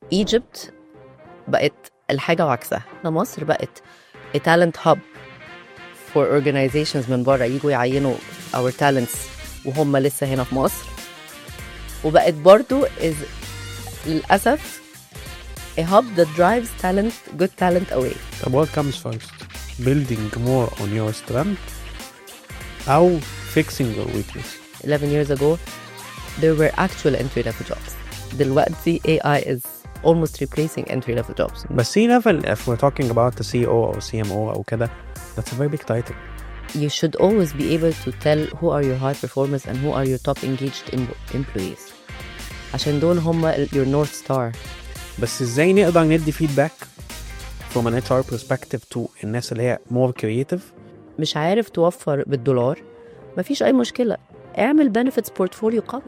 ايجيبت بقت الحاجه وعكسها احنا مصر بقت a talent hub for organizations من بره يجوا يعينوا our talents وهم لسه هنا في مصر وبقت برضو is للأسف a hub that drives talent good talent away طب what comes first building more on your strength أو fixing your weakness 11 years ago there were actual entry level jobs دلوقتي AI is almost replacing entry level jobs بس C level if we're talking about the CEO أو CMO أو كده that's a very big title you should always be able to tell who are your high performers and who are your top engaged em- employees عشان دول هم ال- your north star بس ازاي نقدر ندي feedback from an HR perspective to الناس اللي هي more creative مش عارف توفر بالدولار مفيش أي مشكلة اعمل benefits portfolio قوي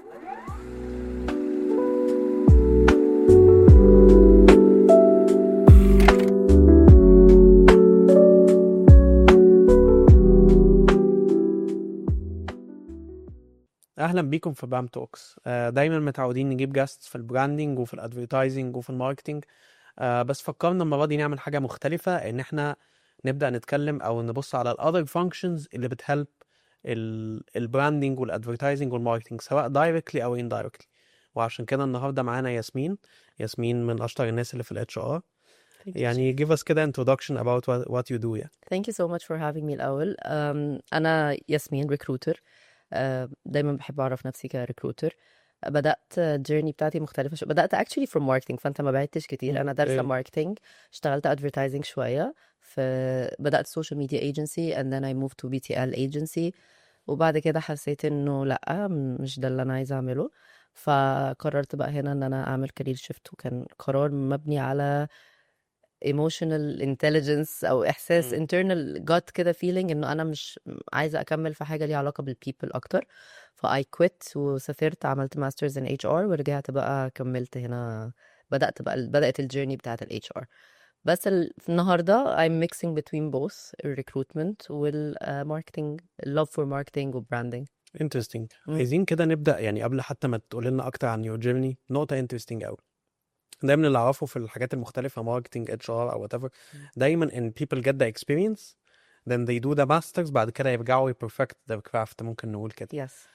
اهلا بيكم في بام توكس آه، دايما متعودين نجيب جاست في البراندنج وفي الادفرتايزنج وفي الماركتنج آه، بس فكرنا المره دي نعمل حاجه مختلفه ان احنا نبدا نتكلم او نبص على الاذر فانكشنز اللي بتهلب البراندنج والادفرتايزنج والماركتنج سواء دايركتلي او اندايركتلي وعشان كده النهارده معانا ياسمين ياسمين من اشطر الناس اللي في الاتش ار يعني give us كده introduction about what, what you do يعني Thank you so much for having me الأول um, أنا ياسمين ريكروتر uh, دايما بحب أعرف نفسي كريكروتر بدأت الجيرني بتاعتي مختلفة شو بدأت actually from marketing فأنت ما بعدتش كتير أنا دارسة إيه. ماركتينج اشتغلت advertising شوية فبدأت social media agency and then I moved to BTL agency وبعد كده حسيت إنه لأ مش ده اللي أنا عايزة أعمله فقررت بقى هنا إن أنا أعمل كارير شيفت وكان قرار مبني على emotional intelligence او احساس مم. internal gut كده feeling انه انا مش عايزه اكمل في حاجه ليها علاقه بالبيبل اكتر فاي كويت وسافرت عملت ماسترز ان اتش ار ورجعت بقى كملت هنا بدات بقى بدات الجيرني بتاعت الاتش ار بس ال- النهارده I'm mixing between both الريكروتمنت والماركتنج love for marketing وبراندنج interesting مم. عايزين كده نبدا يعني قبل حتى ما تقول لنا اكتر عن your journey نقطه interesting قوي دايما اللي اعرفه في الحاجات المختلفه ماركتنج اتش ار او whatever دايما ان people get the experience then they do the masters بعد كده يرجعوا ي perfect their craft ممكن نقول كده يس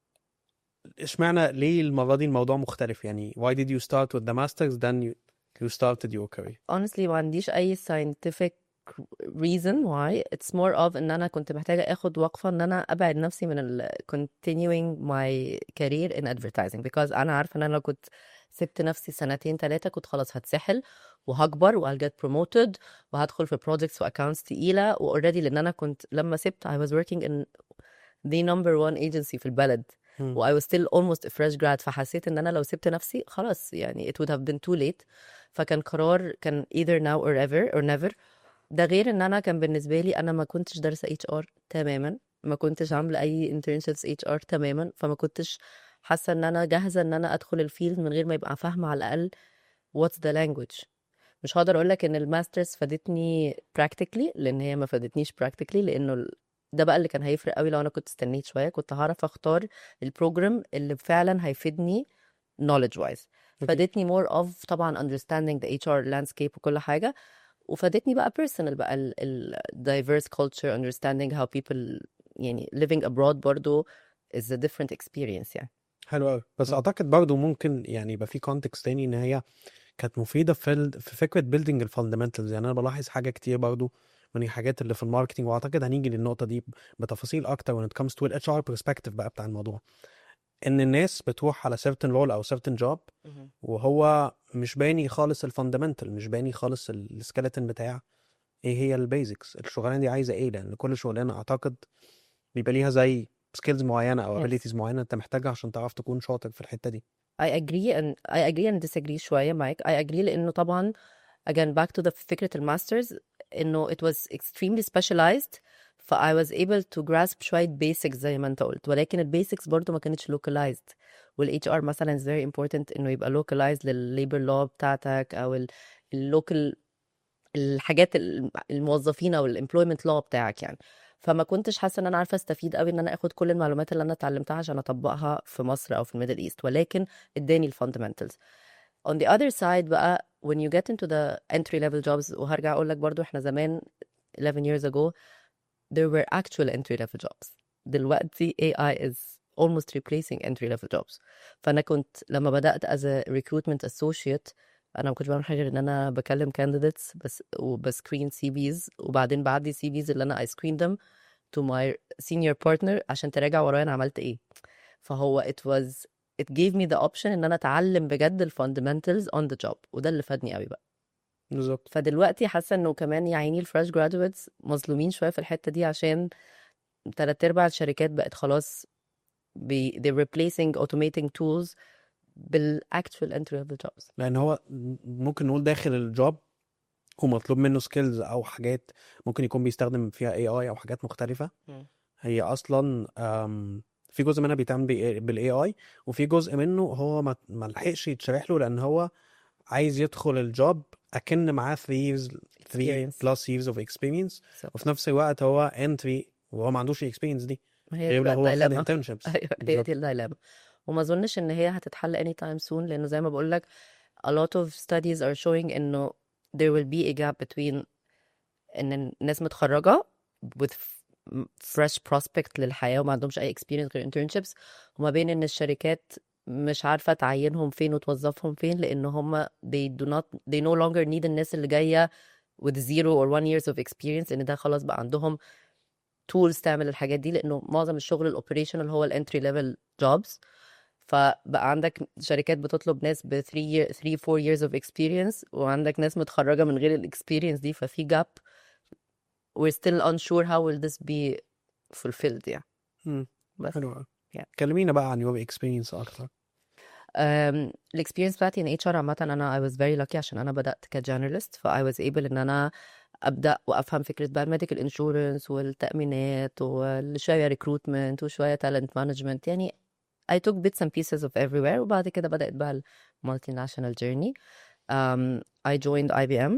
اشمعنى ليه المره دي الموضوع مختلف يعني why did you start with the masters then you, you started your career honestly ما عنديش اي scientific reason why it's more of ان انا كنت محتاجة اخد وقفة ان انا ابعد نفسي من ال continuing my career in advertising because انا عارفة ان انا لو كنت سبت نفسي سنتين ثلاثة كنت خلاص هتسحل وهكبر وهل get promoted وهدخل في projects و accounts تقيلة و already لان انا كنت لما سبت I was working in the number one agency في البلد مم. و I was still almost a fresh grad فحسيت ان انا لو سبت نفسي خلاص يعني it would have been too late فكان قرار كان either now or ever or never ده غير ان انا كان بالنسبه لي انا ما كنتش دارسه اتش ار تماما ما كنتش عامله اي internships اتش ار تماما فما كنتش حاسه ان انا جاهزه ان انا ادخل الفيلد من غير ما يبقى فاهمه على الاقل what's the language مش هقدر اقول لك ان الماسترز فادتني practically لان هي ما فادتنيش practically لانه ال- ده بقى اللي كان هيفرق قوي لو انا كنت استنيت شويه كنت هعرف اختار البروجرام اللي فعلا هيفيدني knowledge wise فادتني more of طبعا understanding the HR landscape وكل حاجه وفادتني بقى personal بقى ال, ال diverse culture understanding how people يعني living abroad برضو is a different experience يعني حلو قوي بس مم. اعتقد برضو ممكن يعني يبقى في كونتكست تاني ان هي كانت مفيده في ال... في فكره بيلدينج الفاندمنتالز يعني انا بلاحظ حاجه كتير برضو من الحاجات اللي في الماركتنج واعتقد هنيجي للنقطه دي بتفاصيل اكتر when it comes to الاتش ار perspective بقى بتاع الموضوع ان الناس بتروح على certain role او certain job وهو مش باني خالص الفاندمنتال مش باني خالص السكeleton بتاع ايه هي البيزكس الشغلانه دي عايزه ايه لان كل شغلانه اعتقد بيبقى ليها زي سكيلز معينه او Yes. abilities معينه انت محتاجها عشان تعرف تكون شاطر في الحته دي I agree and I agree and disagree شوية معاك I agree لأنه طبعا again back to the فكرة الماسترز إنه it was extremely specialized ف I was able to grasp شوية basics زي ما أنت قلت ولكن البيسكس برضو ما كانتش localized وال HR مثلا is very important إنه يبقى localized لل labor law بتاعتك أو ال ال local الحاجات ال- الموظفين أو ال employment law بتاعك يعني فما كنتش حاسه ان انا عارفه استفيد قوي ان انا اخد كل المعلومات اللي انا اتعلمتها عشان اطبقها في مصر او في الميدل ايست ولكن اداني الفاندمنتالز on the other side بقى when you get into the entry level jobs وهرجع اقول لك برضو احنا زمان 11 years ago there were actual entry level jobs دلوقتي AI is almost replacing entry level jobs فانا كنت لما بدأت as a recruitment associate انا ما كنتش بعمل حاجه غير ان انا بكلم candidates بس وبسكرين سي فيز وبعدين بعدي سي فيز اللي انا I screen them to my senior partner عشان تراجع ورايا انا عملت ايه فهو it was it gave me the option ان انا اتعلم بجد ال fundamentals on the job وده اللي فادني قوي بقى بالظبط فدلوقتي حاسه انه كمان يا عيني الفريش جرادويتس مظلومين شويه في الحته دي عشان تلات ارباع الشركات بقت خلاص بي they're replacing automating tools بالاكتوال entry level jobs لان هو ممكن نقول داخل الجوب هو مطلوب منه سكيلز او حاجات ممكن يكون بيستخدم فيها اي اي او حاجات مختلفه مم. هي اصلا أم، في جزء منها بيتعمل بالاي اي وفي جزء منه هو ما ما لحقش يتشرح له لان هو عايز يدخل الجوب اكن معاه 3 years 3 Experience. plus years of experience بالظبط. وفي نفس الوقت هو entry وهو ما عندوش اكسبيرينس دي ما هي غير دي لو بقى هو خد الدايلاما internships ايوه هي بالظبط. دي الدايلاما وما اظنش ان هي هتتحل any time soon لانه زي ما بقول لك a lot of studies are showing انه there will be a gap between ان الناس متخرجه with f- fresh prospect للحياه وما عندهمش اي experience غير internships وما بين ان الشركات مش عارفه تعينهم فين وتوظفهم فين لان هم they do not they no longer need الناس اللي جايه with zero or one years of experience ان ده خلاص بقى عندهم tools تعمل الحاجات دي لانه معظم الشغل الاوبريشنال هو الانتري ليفل جوبز فبقى عندك شركات بتطلب ناس ب 3 year 3 4 years of experience وعندك ناس متخرجه من غير الاكسبيرينس دي ففي جاب we're still unsure how will this be fulfilled يعني مم. بس حلو قوي Yeah. كلمينا بقى عن your experience اكتر um, الاكسبيرينس بتاعتي ان اتش ار عامه انا I was very lucky عشان انا بدات كجنرالست ف I was able ان انا ابدا وافهم فكره بقى الميديكال انشورنس والتامينات وشويه ريكروتمنت وشويه تالنت مانجمنت يعني I took bits and pieces of everywhere وبعد كده بدات بقى المالتي ناشونال جيرني um, I joined IBM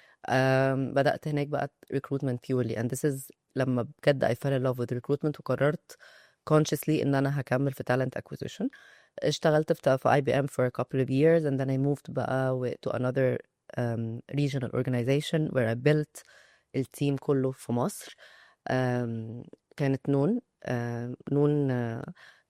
um, بدات هناك بقى recruitment purely and this is لما بجد I fell in love with recruitment وقررت consciously ان انا هكمل في talent acquisition اشتغلت في في IBM for a couple of years and then I moved بقى و- to another um, regional organization where I built التيم كله في مصر um, كانت نون um, نون uh,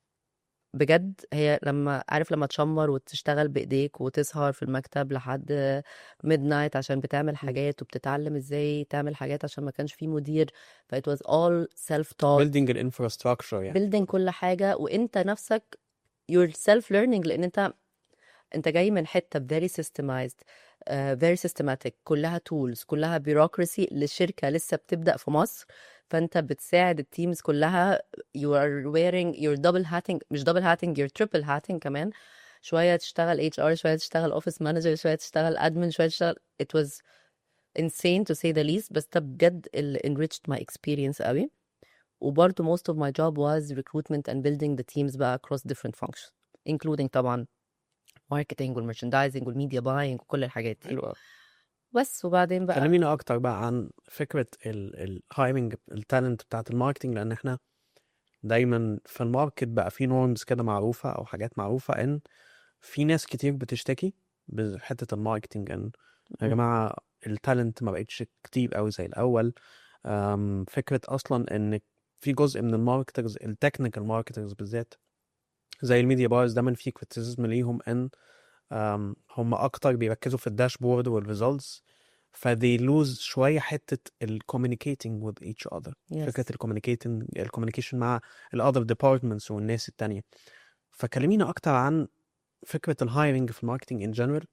بجد هي لما عارف لما تشمر وتشتغل بايديك وتسهر في المكتب لحد ميد نايت عشان بتعمل حاجات وبتتعلم ازاي تعمل حاجات عشان ما كانش في مدير ف it was all self taught building الانفراستراكشر يعني building كل حاجة وانت نفسك you're self learning لان انت انت جاي من حتة very systemized uh, very systematic كلها tools كلها bureaucracy لشركة لسه بتبدأ في مصر فانت بتساعد التيمز كلها you are wearing you're double hatting مش double hatting you're triple hatting كمان شوية تشتغل HR شوية تشتغل office manager شوية تشتغل admin شوية تشتغل it was insane to say the least بس ده بجد اللي enriched my experience قوي وبرضه most of my job was recruitment and building the teams بقى across different functions including طبعا marketing والmerchandising والmedia buying وكل الحاجات دي حلو قوي بس وبعدين بقى كلمينا اكتر بقى عن فكره الهايرنج التالنت بتاعت الماركتنج لان احنا دايما في الماركت بقى في نورمز كده معروفه او حاجات معروفه ان في ناس كتير بتشتكي بحته الماركتنج ان يا م. جماعه التالنت ما بقتش كتير قوي زي الاول أم، فكره اصلا ان في جزء من الماركترز التكنيكال ماركترز بالذات زي الميديا بايرز دايما في كريتيسيزم ليهم ان أم، هم اكتر بيركزوا في الداشبورد والريزلتس فدي لوز شويه حته الكوميونيكيتنج with each other yes. فكره الكوميونيكيتنج الكوميونيكيشن مع الاذر ديبارتمنتس والناس التانية فكلمينا اكتر عن فكره الهايرنج في الماركتنج ان جنرال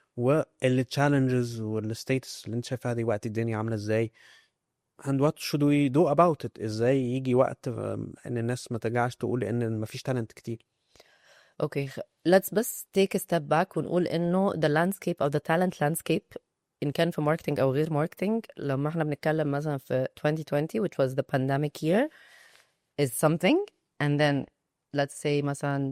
والتشالنجز والستيتس اللي انت شايفها دي وقت الدنيا عامله ازاي and what should we do about it ازاي يجي وقت أم، ان الناس ما ترجعش تقول ان مفيش تالنت كتير اوكي خ- let's بس take a step back ونقول انه the landscape of the talent landscape ان كان في ماركتنج او غير ماركتنج لما احنا بنتكلم مثلا في 2020 which was the pandemic year is something and then let's say مثلا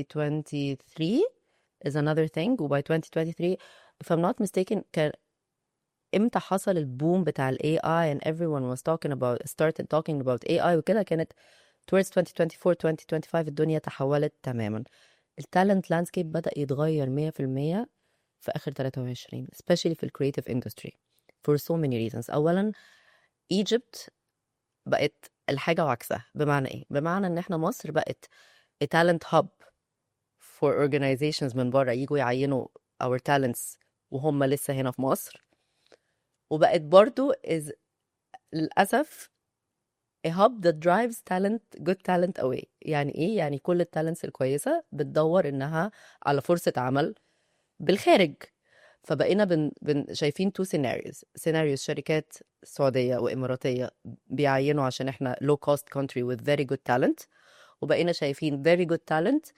2023 is another thing وباي 2023 if I'm not mistaken كان امتى حصل البوم بتاع ال AI and everyone was talking about started talking about AI وكده كانت towards 2024 2025 الدنيا تحولت تماما التالنت لاندسكيب بدأ يتغير 100% في آخر 23 especially في ال creative industry for so many reasons أولا Egypt بقت الحاجة وعكسها بمعنى إيه؟ بمعنى إن إحنا مصر بقت a talent hub for organizations من بره يجوا يعينوا our talents وهم لسه هنا في مصر وبقت برضو is للأسف a hub that drives talent good talent away يعني ايه يعني كل التالنتس الكويسة بتدور انها على فرصة عمل بالخارج فبقينا بن, بن شايفين تو سيناريوز سيناريوز شركات سعودية وإماراتية بيعينوا عشان احنا low cost country with very good talent وبقينا شايفين very good talent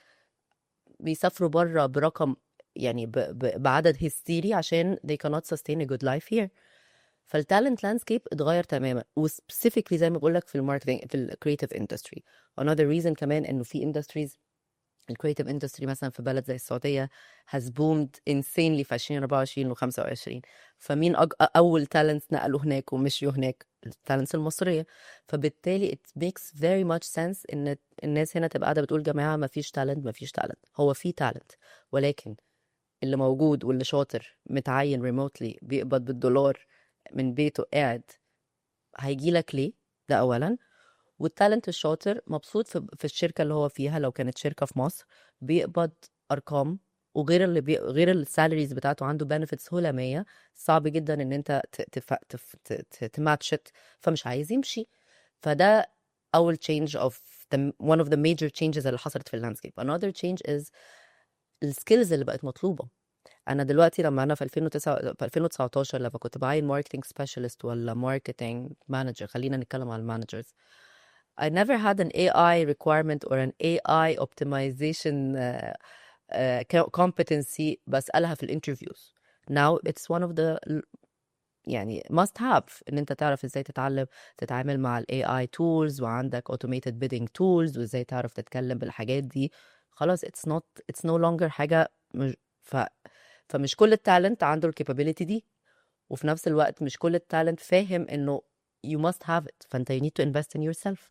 بيسافروا بره برقم يعني ب, ب, بعدد هستيري عشان they cannot sustain a good life here فالتالنت لاندسكيب اتغير تماما وسبيسيفيكلي زي ما بقول لك في الماركتنج في الكريتيف اندستري another reason كمان انه في اندستريز الكريتيف اندستري مثلا في بلد زي السعوديه has boomed insanely في 2024 و 25 فمين أج... اول تالنتس نقلوا هناك ومشيوا هناك التالنتس المصريه فبالتالي it makes very much sense ان الناس هنا تبقى قاعده بتقول جماعه ما فيش تالنت ما فيش تالنت هو في تالنت ولكن اللي موجود واللي شاطر متعين ريموتلي بيقبض بالدولار من بيته قاعد هيجي لك ليه ده اولا والتالنت الشاطر مبسوط في, في الشركه اللي هو فيها لو كانت شركه في مصر بيقبض ارقام وغير اللي بي... غير السالاريز بتاعته عنده بنفيتس هلاميه صعب جدا ان انت ت... تف... تف... ت... تماتشت فمش عايز يمشي فده اول change of the one of the major changes اللي حصلت في اللاندسكيب another change is السكيلز اللي بقت مطلوبه انا دلوقتي لما انا في 2009 في 2019 لما كنت بعين ماركتنج سبيشالست ولا ماركتنج مانجر خلينا نتكلم على المانجرز I never had an AI requirement or an AI optimization uh, uh, competency بسألها في الانترفيوز now it's one of the يعني must have ان انت تعرف ازاي تتعلم تتعامل مع ال AI tools وعندك automated bidding tools وازاي تعرف تتكلم بالحاجات دي خلاص it's not it's no longer حاجة مش ف فمش كل التالنت عنده الكابابيلتي دي وفي نفس الوقت مش كل التالنت فاهم انه you must have it فانت you need to invest in yourself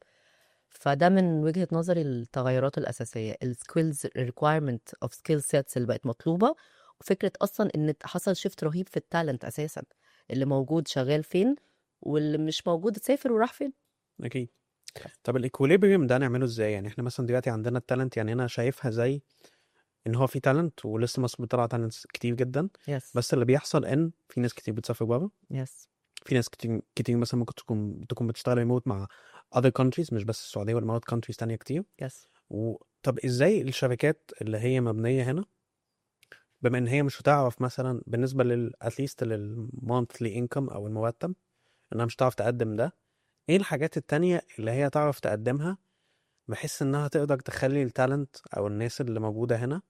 فده من وجهة نظري التغيرات الأساسية السكيلز requirement of skill sets اللي بقت مطلوبة وفكرة أصلا إن حصل شيفت رهيب في التالنت أساسا اللي موجود شغال فين واللي مش موجود سافر وراح فين اكيد طب الايكوليبريم ده نعمله ازاي يعني احنا مثلا دلوقتي عندنا التالنت يعني انا شايفها زي ان هو في تالنت ولسه مصر بتطلع تالنت كتير جدا يس بس اللي بيحصل ان في ناس كتير بتسافر بره يس في ناس كتير كتير مثلا ممكن تكون تكون بتشتغل ريموت مع other countries مش بس السعوديه والامارات countries تانية كتير يس و... طب ازاي الشركات اللي هي مبنيه هنا بما ان هي مش هتعرف مثلا بالنسبه لل اتليست للمونثلي انكم او المرتب انها مش هتعرف تقدم ده ايه الحاجات التانية اللي هي تعرف تقدمها بحيث انها تقدر تخلي التالنت او الناس اللي موجوده هنا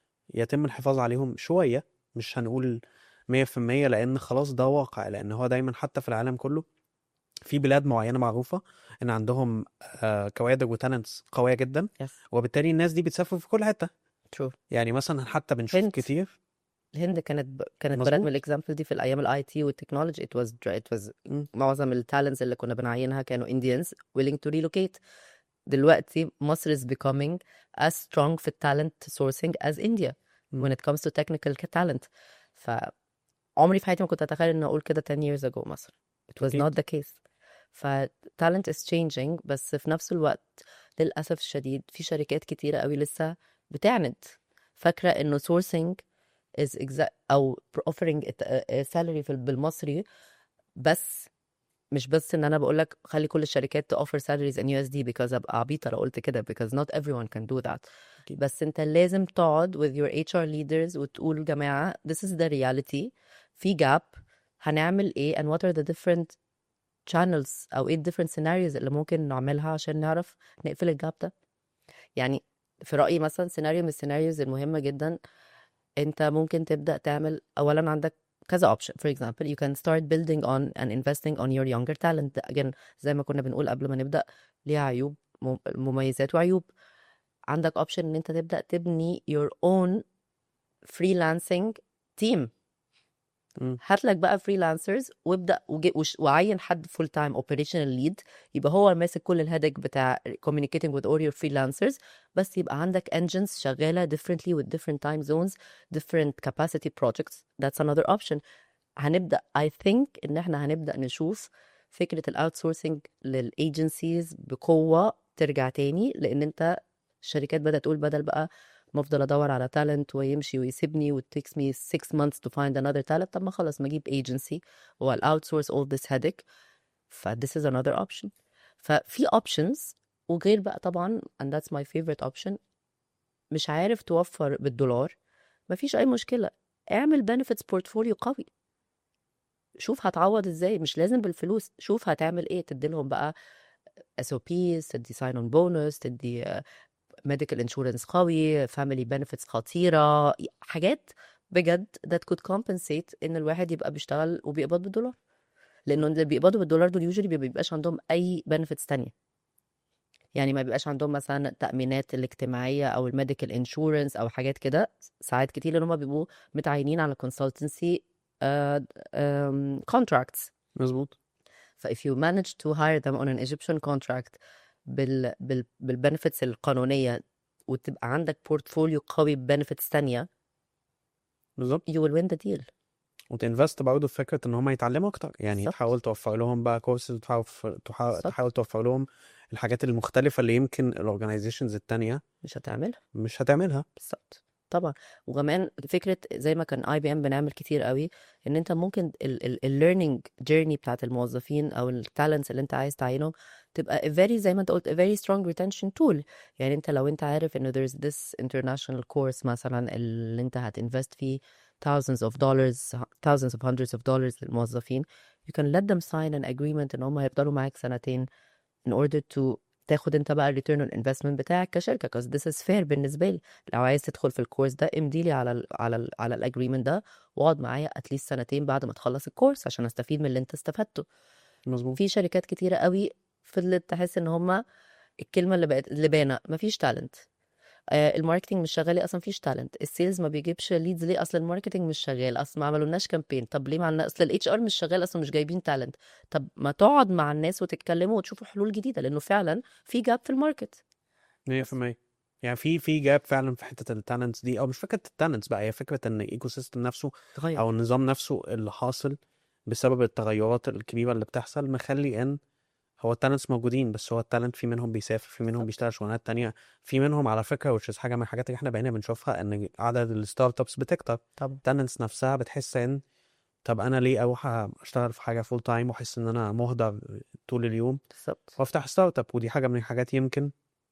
يتم الحفاظ عليهم شويه مش هنقول 100% لان خلاص ده واقع لان هو دايما حتى في العالم كله في بلاد معينه معروفه ان عندهم آه، كوادر وتالنتس قويه جدا يس وبالتالي الناس دي بتسافر في كل حته ترو يعني مثلا حتى بنشوف هند. كتير الهند كانت ب... كانت مظبوط. بلد من الاكزامبل دي في الايام الاي تي والتكنولوجي it was it was مم. معظم التالنتس اللي كنا بنعينها كانوا Indians willing to relocate دلوقتي مصر is becoming as strong في talent sourcing as India مم. when it comes to technical talent فعمري في حياتي ما كنت اتخيل ان اقول كده 10 years ago مصر it was أكيد. not the case ف talent is changing بس في نفس الوقت للأسف الشديد في شركات كتيرة قوي لسه بتعند فاكرة انه sourcing is exa- او offering it- a- a salary في بالمصري بس مش بس ان انا بقول لك خلي كل الشركات to offer salaries in USD because ابقى عبيطه لو قلت كده because not everyone can do that أكيد. بس انت لازم تقعد with your HR leaders وتقول جماعه this is the reality في gap هنعمل ايه and what are the different channels او ايه ال different scenarios اللي ممكن نعملها عشان نعرف نقفل الجاب ده يعني في رأيي مثلا سيناريو من السيناريوز المهمة جدا انت ممكن تبدأ تعمل اولا عندك كذا option for example you can start building on and investing on your younger talent again زي ما كنا بنقول قبل ما نبدأ ليها عيوب مم- مميزات وعيوب عندك option ان انت تبدأ تبني your own freelancing team مم. هات لك بقى فريلانسرز وابدا وج- وش- وعين حد فول تايم اوبريشنال ليد يبقى هو ماسك كل الهدك بتاع communicating with all your freelancers بس يبقى عندك engines شغاله differently with different time zones different capacity projects that's another option هنبدا I think ان احنا هنبدا نشوف فكره الاوتسورسنج للايجنسيز بقوه ترجع تاني لان انت الشركات بدات تقول بدل بقى ما افضل ادور على تالنت ويمشي ويسيبني و it takes me six months to find another talent طب ما خلاص ما اجيب agency و outsource all this headache ف this is another option ففي options وغير بقى طبعا and that's my favorite option مش عارف توفر بالدولار مفيش اي مشكله اعمل benefits portfolio قوي شوف هتعوض ازاي مش لازم بالفلوس شوف هتعمل ايه تديلهم بقى SOPs تدي sign on bonus تدي آه، medical insurance قوي family benefits خطيرة حاجات بجد that could compensate ان الواحد يبقى بيشتغل وبيقبض بالدولار لانه اللي بيقبضوا بالدولار دول usually ما بيبقاش عندهم اي benefits تانية يعني ما بيبقاش عندهم مثلا التأمينات الاجتماعية او الميديكال انشورنس او حاجات كده ساعات كتير لان هم بيبقوا متعينين على consultancy uh, um, contracts مظبوط ف if you manage to hire them on an Egyptian contract بال بال بالبنفيتس القانونية وتبقى عندك بورتفوليو قوي ببنفيتس تانية بالظبط you will win the deal وتنفست برضه في فكره ان هم يتعلموا اكتر يعني بالظبط. تحاول توفر لهم بقى كورسز تحاول تحاول بالظبط. تحاول توفر لهم الحاجات المختلفه اللي يمكن الاورجنايزيشنز التانية مش هتعملها مش هتعملها بالظبط طبعا وكمان فكره زي ما كان اي بي ام بنعمل كتير قوي ان انت ممكن الليرنينج جيرني بتاعت الموظفين او التالنتس اللي انت عايز تعينهم تبقى a very زي ما انت قلت a very strong retention tool يعني انت لو انت عارف انه there's this international course مثلا اللي انت هتinvest فيه thousands of dollars thousands of hundreds of dollars للموظفين you can let them sign an agreement ان هم هيفضلوا معاك سنتين in order to تاخد انت بقى الريتيرن اون انفستمنت بتاعك كشركه because this is fair بالنسبه لي لو عايز تدخل في الكورس ده امضي لي على ال على ال على الاجريمنت ده واقعد معايا اتليست سنتين بعد ما تخلص الكورس عشان استفيد من اللي انت استفدته مظبوط في شركات كتيره قوي فضلت تحس ان هم الكلمه اللي بقت اللي باينه مفيش تالنت آه الماركتينج مش شغال ليه اصلا مفيش تالنت السيلز ما بيجيبش ليدز ليه اصل الماركتينج مش شغال اصل ما عملولناش كامبين طب ليه مع الناس اصل الاتش ار مش شغال اصلا مش جايبين تالنت طب ما تقعد مع الناس وتتكلموا وتشوفوا حلول جديده لانه فعلا في جاب في الماركت 100% يعني في في جاب فعلا في حته التالنتس دي او مش فكره التالنتس بقى هي فكره ان الايكو سيستم نفسه تغير او النظام نفسه اللي حاصل بسبب التغيرات الكبيره اللي بتحصل مخلي ان هو التالنتس موجودين بس هو التالنت في منهم بيسافر في منهم بالظبط. بيشتغل شغلانات تانية في منهم على فكره which is حاجه من الحاجات اللي احنا بقينا بنشوفها ان عدد الستارت ابس بتكتر طبعا التالنتس نفسها بتحس ان طب انا ليه اروح اشتغل في حاجه فول تايم واحس ان انا مهدر طول اليوم بالظبط وافتح ستارت اب ودي حاجه من الحاجات يمكن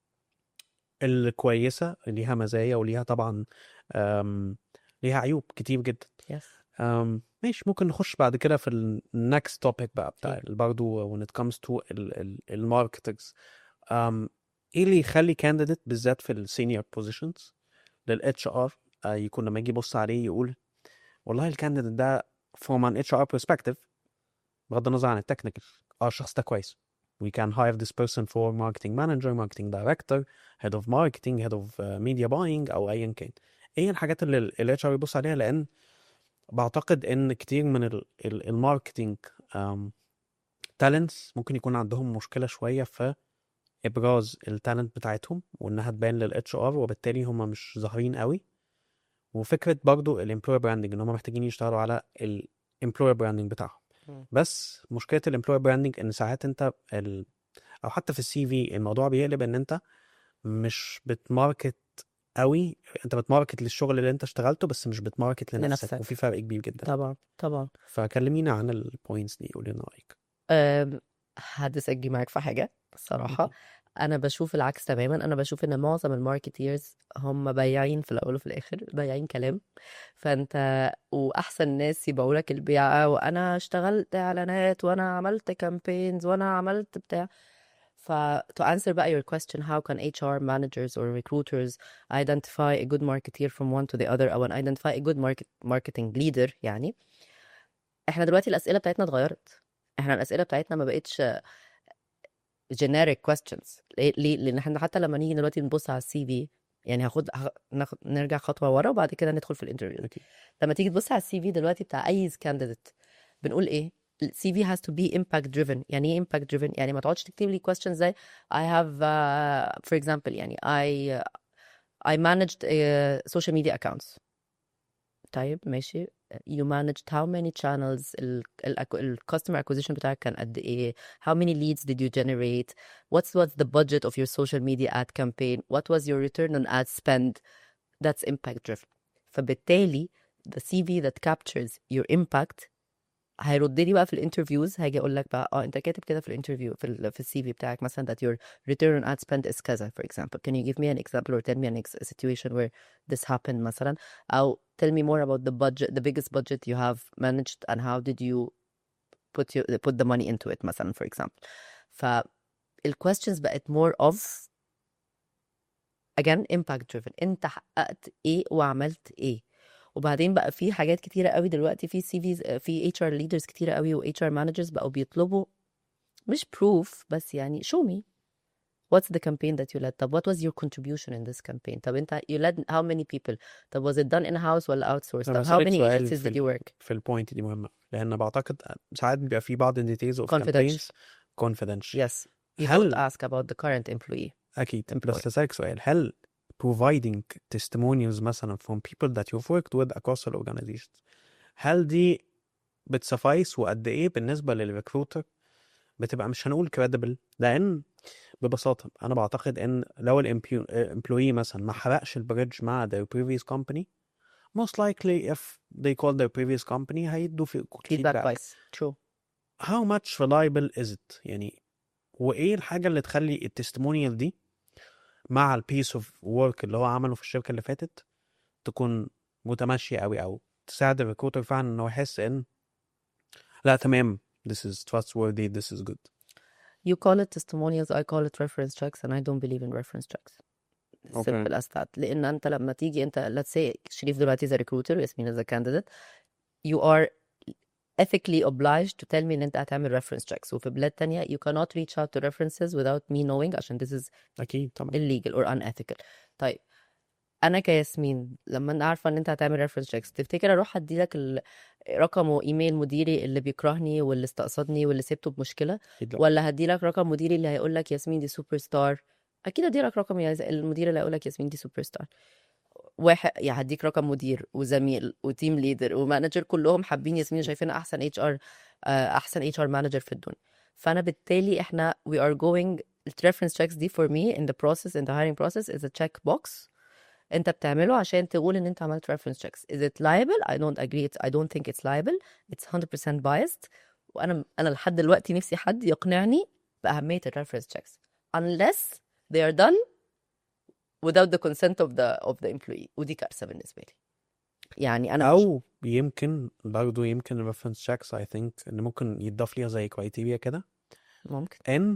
الكويسه اللي ليها مزايا وليها طبعا أم، ليها عيوب كتير جدا يس أم، ماشي ممكن نخش بعد كده في النكست توبيك بقى بتاع اوكي. برضه when it comes to الماركترز ايه اللي يخلي كانديديت بالذات في السينيور بوزيشنز للاتش ار يكون لما يجي يبص عليه يقول والله الكانديديت ده from an HR perspective بغض النظر عن التكنيكال اه الشخص ده كويس we can hire this person for marketing manager marketing director head of marketing head of uh, media buying او ايا كان ايه الحاجات اللي ال HR يبص عليها لان بعتقد ان كتير من ال- ال- الماركتينج تالنتس ممكن يكون عندهم مشكله شويه في ابراز التالنت بتاعتهم وانها تبان للاتش ار وبالتالي هم مش ظاهرين قوي وفكره برضو الامبلوير براندنج ان هم محتاجين يشتغلوا على الامبلوير براندنج بتاعهم مم. بس مشكله الامبلوير براندنج ان ساعات انت ال... او حتى في السي في الموضوع بيقلب ان انت مش بتماركت قوي انت بتماركت للشغل اللي انت اشتغلته بس مش بتماركت لنفسك, لنفسك. وفي فرق كبير جدا طبعا طبعا فكلمينا عن البوينتس دي قولي لنا رايك أم، هدسجي معاك في حاجة الصراحة أنا بشوف العكس تماما أنا بشوف إن معظم الماركتيرز هم بياعين في الأول وفي الآخر بياعين كلام فأنت وأحسن ناس يبيعوا لك البيعة وأنا اشتغلت إعلانات وأنا عملت كامبينز وأنا عملت بتاع ف to answer بقى your question how can HR managers or recruiters identify a good marketeer from one to the other أو identify a good market marketing leader يعني احنا دلوقتي الأسئلة بتاعتنا اتغيرت احنا الأسئلة بتاعتنا ما بقتش generic questions ليه؟ ليه؟ لأن احنا حتى لما نيجي دلوقتي نبص على السي في يعني هاخد هاخ- ناخد نرجع خطوه ورا وبعد كده ندخل في الانترفيو أكيد. لما تيجي تبص على السي في دلوقتي بتاع اي كانديديت بنقول ايه السي في has to be impact driven يعني ايه impact driven يعني ما تقعدش تكتب لي questions زي I have uh, for example يعني I I managed uh, social media accounts طيب ماشي you managed how many channels ال, ال, ال customer acquisition بتاعك كان قد ايه how many leads did you generate what's what's the budget of your social media ad campaign what was your return on ad spend that's impact driven فبالتالي the CV that captures your impact هيرد لي بقى في الانترفيوز هاجي اقول لك بقى اه انت كاتب كده في الانترفيو في ال في السي في بتاعك مثلا that your return on ad spend is كذا for example can you give me an example or tell me an ex- a situation where this happened مثلا او tell me more about the budget the biggest budget you have managed and how did you put you put the money into it مثلا for example ف ال questions بقت more of again impact driven انت حققت ايه وعملت ايه وبعدين بقى في حاجات كتيرة قوي دلوقتي في سي فيز في اتش ار ليدرز كتيرة قوي و اتش ار مانجرز بقوا بيطلبوا مش proof بس يعني show me what's the campaign that you led طب what was your contribution in this campaign طب انت you led how many people طب was it done in house ولا outsourced أنا طب how بسألك many سؤال agencies في did ال- you work في البوينت دي مهمه لان بعتقد ساعات بيبقى في بعض الديتيلز اوف Confidential. كامبينز confidential yes you هل- don't ask about the current employee اكيد employee. بس اسالك سؤال هل providing testimonials مثلا from people that you've worked with across the organizations هل دي بتسفايس وقد ايه بالنسبه للريكروتر بتبقى مش هنقول credible لان ببساطه انا بعتقد ان لو الامبلوي مثلا ما حرقش البريدج مع their previous company most likely if they call their previous company هيدوا في feedback feedback wise true how much reliable is it يعني وايه الحاجه اللي تخلي التستمونيال دي مع البيس اوف ورك اللي هو عمله في الشركه اللي فاتت تكون متماشيه قوي او تساعد الريكروتر فعلا ان هو يحس ان لا تمام this is trustworthy this is good You call it testimonials, I call it reference checks, and I don't believe in reference checks. Okay. Simple as that. لأن أنت لما تيجي أنت let's say شريف دلوقتي is a recruiter وياسمين is a candidate you are ethically obliged to tell me إن أنت هتعمل reference checks وفي بلاد تانية you cannot reach out to references without me knowing عشان this is اكيد طبعا illegal or unethical طيب انا كياسمين لما انا عارفه ان انت هتعمل ريفرنس تشيكس تفتكر اروح ادي لك ال- رقم وايميل مديري اللي بيكرهني واللي استقصدني واللي سبته بمشكله اكيد لا ولا هدي لك رقم مديري اللي هيقول لك ياسمين دي سوبر ستار اكيد هدي لك رقم يا- المدير اللي هيقول لك ياسمين دي سوبر ستار واحد يا هديك رقم مدير وزميل وتيم ليدر ومانجر كلهم حابين ياسمين شايفينها احسن اتش ار احسن اتش ار مانجر في الدنيا فانا بالتالي احنا we are going reference checks دي for me in the process in the hiring process is a check box انت بتعمله عشان تقول ان انت عملت reference checks is it liable I don't agree it's, I don't think it's liable it's 100% biased وانا انا لحد دلوقتي نفسي حد يقنعني باهميه ال reference checks unless they are done without the consent of the of the employee ودي كارثه بالنسبه لي يعني انا مش او يمكن برضه يمكن الريفرنس checks I think ان ممكن يتضاف ليها زي كرايتيريا كده ممكن ان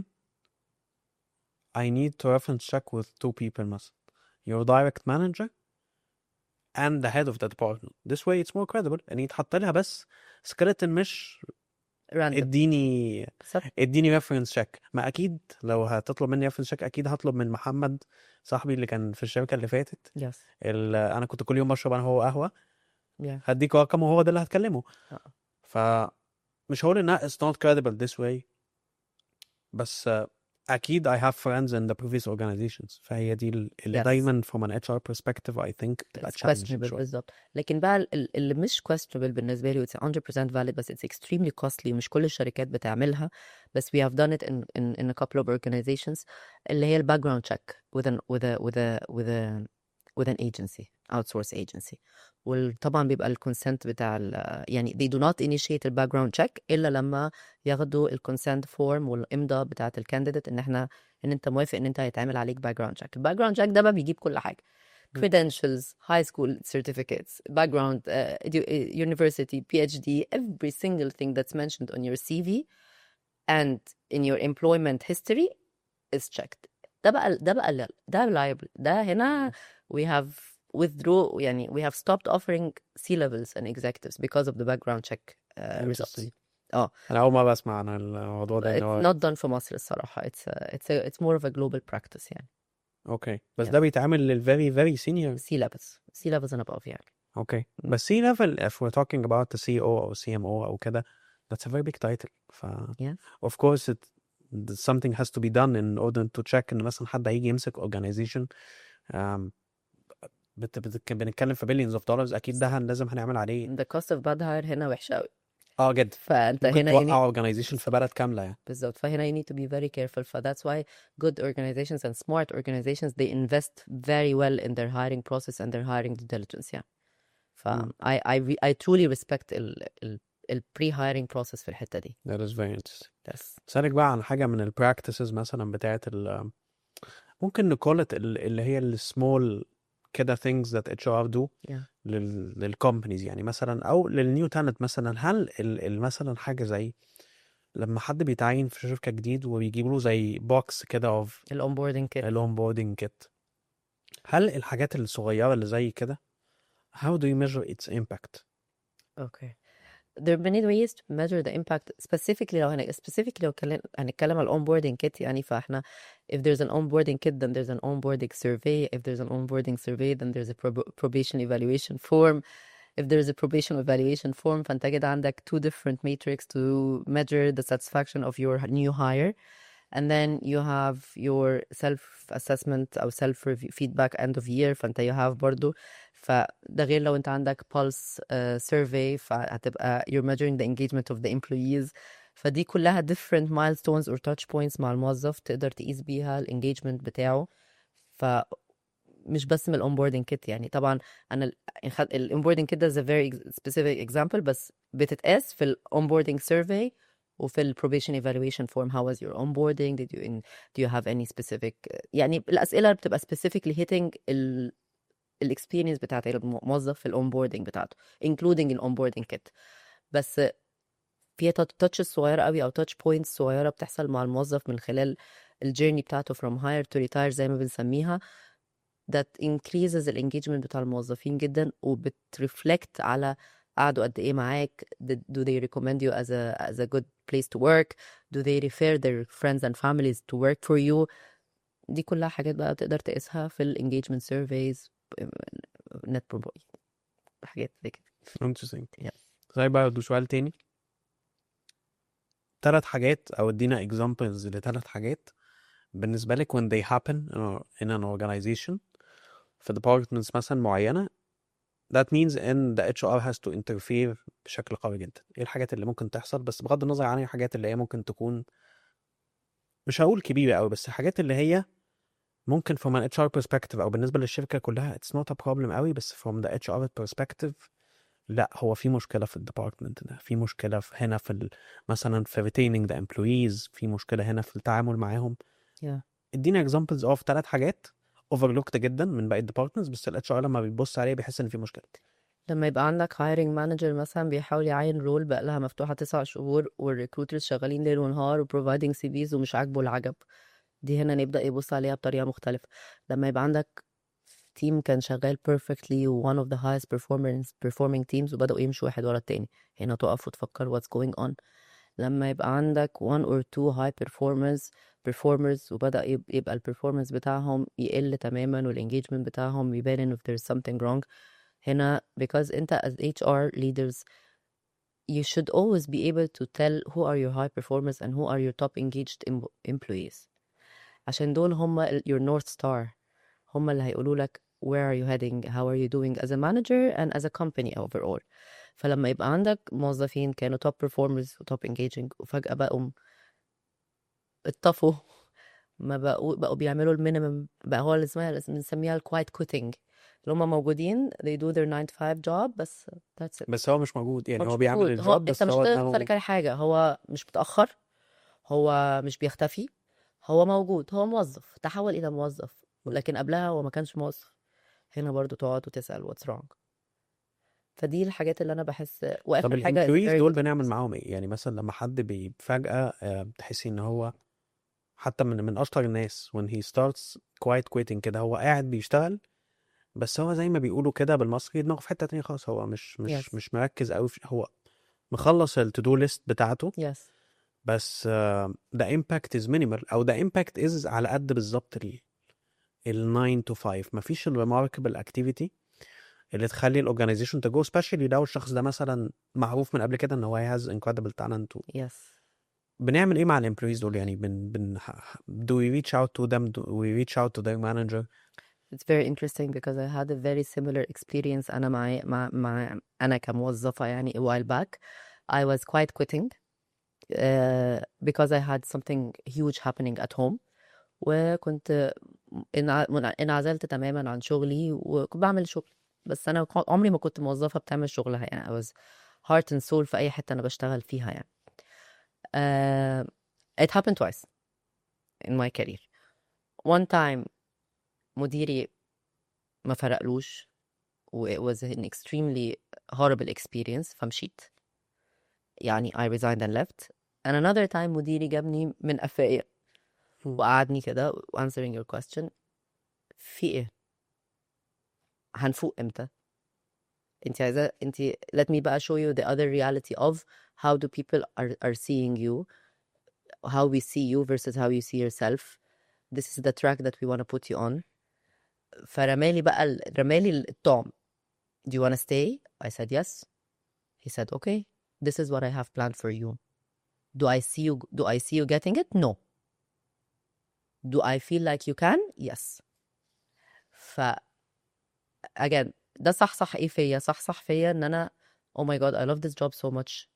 I need to reference check with two people مثلا your direct manager and the head of the department this way it's more credible ان يتحط لها بس skeleton مش random اديني صح اديني ريفرنس شيك ما اكيد لو هتطلب مني ريفرنس شيك اكيد هطلب من محمد صاحبي اللي كان في الشركه اللي فاتت yes اللي انا كنت كل يوم بشرب انا هو قهوه yeah هديك رقمه وهو ده اللي هتكلمه آه. ف مش هقول انها it's not credible this way بس آه، اكيد I have friends in the previous organizations فهي دي ال- اللي Yes. دايما from an HR perspective I think بتبقى it's challenging questionable شوية. بالظبط لكن بقى ال- ال- اللي مش questionable بالنسبه لي it's 100% valid بس it's extremely costly ومش كل الشركات بتعملها بس we have done it in in, in a couple of organizations اللي هي ال background check with an with a with a with a with an agency outsource agency وطبعا بيبقى الكونسنت بتاع ال- يعني they do not initiate ال background check الا لما ياخدوا الكونسنت فورم والامضاء بتاعه الكانديديت ان احنا ان انت موافق ان انت هيتعمل عليك background check الباك check ده بقى بيجيب كل حاجه م. credentials, high school certificates, background, uh, edu- uh, university, PhD, every single thing that's mentioned on your CV and in your employment history is checked. ده بقى ده بقى ال- ده liable. ده هنا we have withdrew يعني we have stopped offering C levels and executives because of the background check uh, results. Interesting. اه انا اول مره اسمع عن الموضوع ده ان it's هو not done في مصر الصراحة. It's a, it's a, it's more of a global practice يعني. اوكي بس Yes. ده بيتعمل للفيري فيري سينيور سي ليفلز سي ليفلز انا above يعني اوكي م. بس سي ليفل if we're talking about the CEO او CMO او كده that's a very big title ف Yes. of course it something has to be done in order to check ان مثلا حد هيجي يمسك organization um, بت... بت... بنتكلم في billions of dollars اكيد ده هن- لازم هنعمل عليه the cost of bad hire هنا وحشه قوي اه جدا فانت ممكن هنا يعني توقع organization في بلد كامله يعني بالظبط فهنا you need to be very careful ف that's why good organizations and smart organizations they invest very well in their hiring process and their hiring due diligence يعني ف مم. I I re- I truly respect ال ال ال pre-hiring process في الحتة دي that is very interesting yes اسالك بقى عن حاجه من البراكتسز مثلا بتاعت ال ممكن نقول اللي هي السمول كده things that HR do Yeah. لل للكومبانيز يعني مثلا او للنيو تالنت مثلا هل ال... ال- مثلا حاجه زي لما حد بيتعين في شركه جديد وبيجيبوا له زي بوكس كده اوف ال onboarding kit الاون بوردنج كيت هل الحاجات الصغيره اللي زي كده how do you measure its impact Okay. There are many ways to measure the impact specifically لو هن specifically لو كلم- هنتكلم على onboarding kit يعني فاحنا if there's an onboarding kit then there's an onboarding survey if there's an onboarding survey then there's a prob- probation evaluation form if there's a probation evaluation form فانت كده عندك two different metrics to measure the satisfaction of your new hire and then you have your self assessment او self review feedback end of year فانت you have برضو فده غير لو انت عندك pulse uh, survey فهتبقى you're measuring the engagement of the employees فدي كلها different milestones or touch points مع الموظف تقدر تقيس بيها الانجيجمنت بتاعه ف مش بس من الاونبوردنج كيت يعني طبعا انا الاونبوردنج كيت ده is a very specific example بس بتتقاس في الاونبوردنج survey وفي ال probation evaluation form how was your onboarding did you in, do you have any specific يعني الأسئلة بتبقى specifically hitting ال الاكسبيرينس بتاعت الموظف في الاونبوردنج بتاعته including الاونبوردنج كيت بس فيها تاتشز صغيرة قوي أو تاتش بوينتس صغيرة بتحصل مع الموظف من خلال الجيرني بتاعته from hire to retire زي ما بنسميها that increases الانجيجمنت بتاع الموظفين جدا وبترفلكت على قعدوا قد ايه معاك Did- do they recommend you as a as a good place to work do they refer their friends and families to work for you دي كلها حاجات بقى تقدر تقيسها في الانجيجمنت سيرفيز نت برومو حاجات زي كده interesting Yeah. زي بقى دو سؤال تاني ثلاث حاجات او ادينا examples لثلاث حاجات بالنسبه لك when they happen in a- in an organization في departments مثلا معينه that means ان the HR has to interfere بشكل قوي جدا ايه الحاجات اللي ممكن تحصل بس بغض النظر عن الحاجات اللي هي ممكن تكون مش هقول كبيرة قوي بس الحاجات اللي هي ممكن from an HR perspective او بالنسبة للشركة كلها it's not a problem قوي بس from the HR perspective لا هو في مشكلة في الديبارتمنت ده في مشكلة في هنا في ال... مثلا في retaining the employees في مشكلة هنا في التعامل معاهم Yeah. ادينا examples of ثلاث حاجات overlooked جدا من باقي الديبارتمنتس بس ال HR لما بيبص عليه بيحس ان في مشكلة لما يبقى عندك hiring manager مثلا بيحاول يعين رول بقى لها مفتوحة تسع شهور والريكروترز شغالين ليل ونهار وبروفايدنج سي فيز ومش عاجبه العجب دي هنا نبدأ يبص عليها بطريقة مختلفة لما يبقى عندك تيم كان شغال perfectly و one of the highest performance performing teams وبدأوا يمشوا واحد ورا التاني هنا تقف وتفكر what's going on لما يبقى عندك one or two high performers performers وبدأ يب- يبقى البرفورمانس بتاعهم يقل تماما والانجيجمنت بتاعهم يبان if there's something wrong هنا because انت as HR leaders you should always be able to tell who are your high performers and who are your top engaged em- employees عشان دول هم ال- your north star هم اللي هيقولوا لك where are you heading how are you doing as a manager and as a company overall فلما يبقى عندك موظفين كانوا top performers و top engaging وفجأة بقوا اتطفوا ما بقوا بقوا بيعملوا المينيمم بقى هو اللي اسمها اللي بنسميها الكوايت كوتنج اللي هم موجودين they do their 9 to 5 job بس that's it بس هو مش موجود يعني مش هو بيعمل موجود. هو الجوب بس انت مش هو تقدر دماغه تختلف عليه حاجه هو مش متاخر هو مش بيختفي هو موجود هو موظف تحول الى موظف لكن قبلها هو ما كانش موظف هنا برضو تقعد وتسال what's wrong فدي الحاجات اللي انا بحس طب واخر حاجه is الامبلويز very دول good بنعمل practice. معاهم ايه يعني مثلا لما حد بي فجأة آه، تحسي ان هو حتى من من اشطر الناس when he starts quiet quitting كده هو قاعد بيشتغل بس هو زي ما بيقولوا كده بالمصري دماغه في حتة تانية خالص هو مش مش yes مش مركز قوي في هو مخلص التو دو ليست بتاعته yes بس ذا امباكت از مينيمال او ذا امباكت از على قد بالظبط ال ال 9 to 5 مفيش الريماركبل اكتيفيتي اللي تخلي الاورجنايزيشن تجو سبيشالي لو الشخص ده مثلا معروف من قبل كده ان هو هاز انكريدبل تالنت yes بنعمل ايه مع الامبلويز دول يعني بن بن do we reach out to them do we reach out to their manager It's very interesting because I had a very similar experience أنا مع مع مع أنا كموظفة يعني a while back I was quite quitting uh, because I had something huge happening at home وكنت انع- منع- انعزلت تماما عن شغلي وكنت بعمل شغل بس أنا ك- عمري ما كنت موظفة بتعمل شغلها يعني I was heart and soul في أي حتة أنا بشتغل فيها يعني uh, it happened twice in my career one time مديري ما فرقلوش و it was an extremely horrible experience فمشيت يعني I resigned and left and another time مديري جابني من قفايا مم. وقعدني كده answering your question في ايه هنفوق امتى انت عايزه انت let me بقى show you the other reality of how do people are, are seeing you how we see you versus how you see yourself this is the track that we want to put you on فرمالي بقى ال- رمالي الطعم do you want to stay I said yes he said okay this is what I have planned for you do I see you do I see you getting it no do I feel like you can yes ف again ده صح صح ايه فيا صح صح فيا ان انا oh my god I love this job so much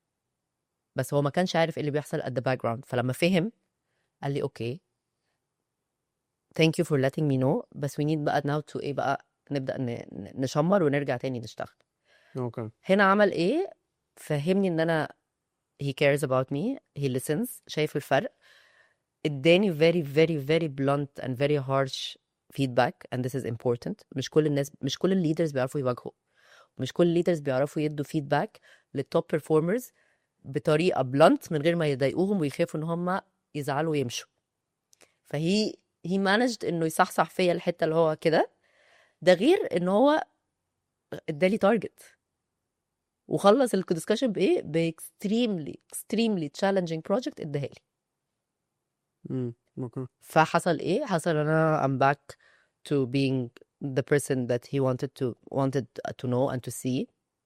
بس هو ما كانش عارف ايه اللي بيحصل at the background فلما فهم قال لي اوكي thank you for letting me know بس we need بقى now to ايه بقى نبدأ ن- ن- نشمر ونرجع تاني نشتغل اوكي هنا عمل ايه فهمني ان انا he cares about me he listens شايف الفرق اداني very very very blunt and very harsh feedback and this is important مش كل الناس مش كل الليدرز بيعرفوا يواجهوا مش كل الليدرز بيعرفوا يدوا feedback للتوب performers بطريقه blunt من غير ما يضايقوهم ويخافوا ان هم يزعلوا ويمشوا فهي he managed انه يصحصح فيا الحته اللي هو كده ده غير ان هو ادالي تارجت وخلص الدسكشن بايه باكستريملي اكستريملي تشالنجينج بروجكت اداها لي مم. اوكي فحصل ايه حصل انا I'm back to being the person that he wanted to wanted to know and to see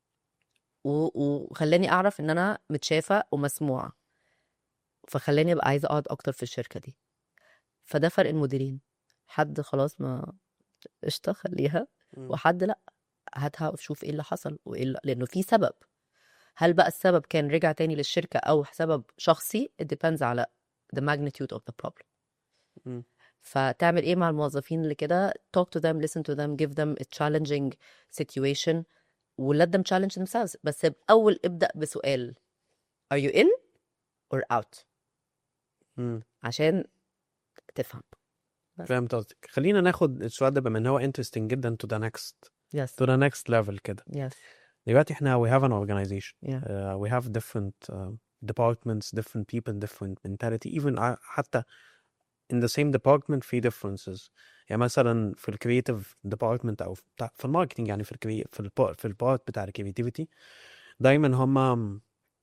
و- وخلاني اعرف ان انا متشافه ومسموعه فخلاني ابقى عايزه اقعد اكتر في الشركه دي فده فرق المديرين حد خلاص ما قشطه خليها مم. وحد لا هاتها وشوف ايه اللي حصل وايه اللي... لانه في سبب هل بقى السبب كان رجع تاني للشركه او سبب شخصي it depends على the magnitude of the problem مم. فتعمل ايه مع الموظفين اللي كده talk to them listen to them give them a challenging situation و let them challenge themselves بس اول ابدأ بسؤال are you in or out مم. عشان تفهم بس. فهمت قصدك خلينا ناخد السؤال ده بما ان هو interesting جدا to the next yes to the next level كده yes دلوقتي احنا we have an organization yeah uh, we have different uh, departments different people different mentality even ع- حتى in the same department في differences يعني مثلا في الكرييتيف ديبارتمنت او في بتاع في الماركتنج يعني في الكري في البار في البارت بتاع الكرياتيفيتي دايما هم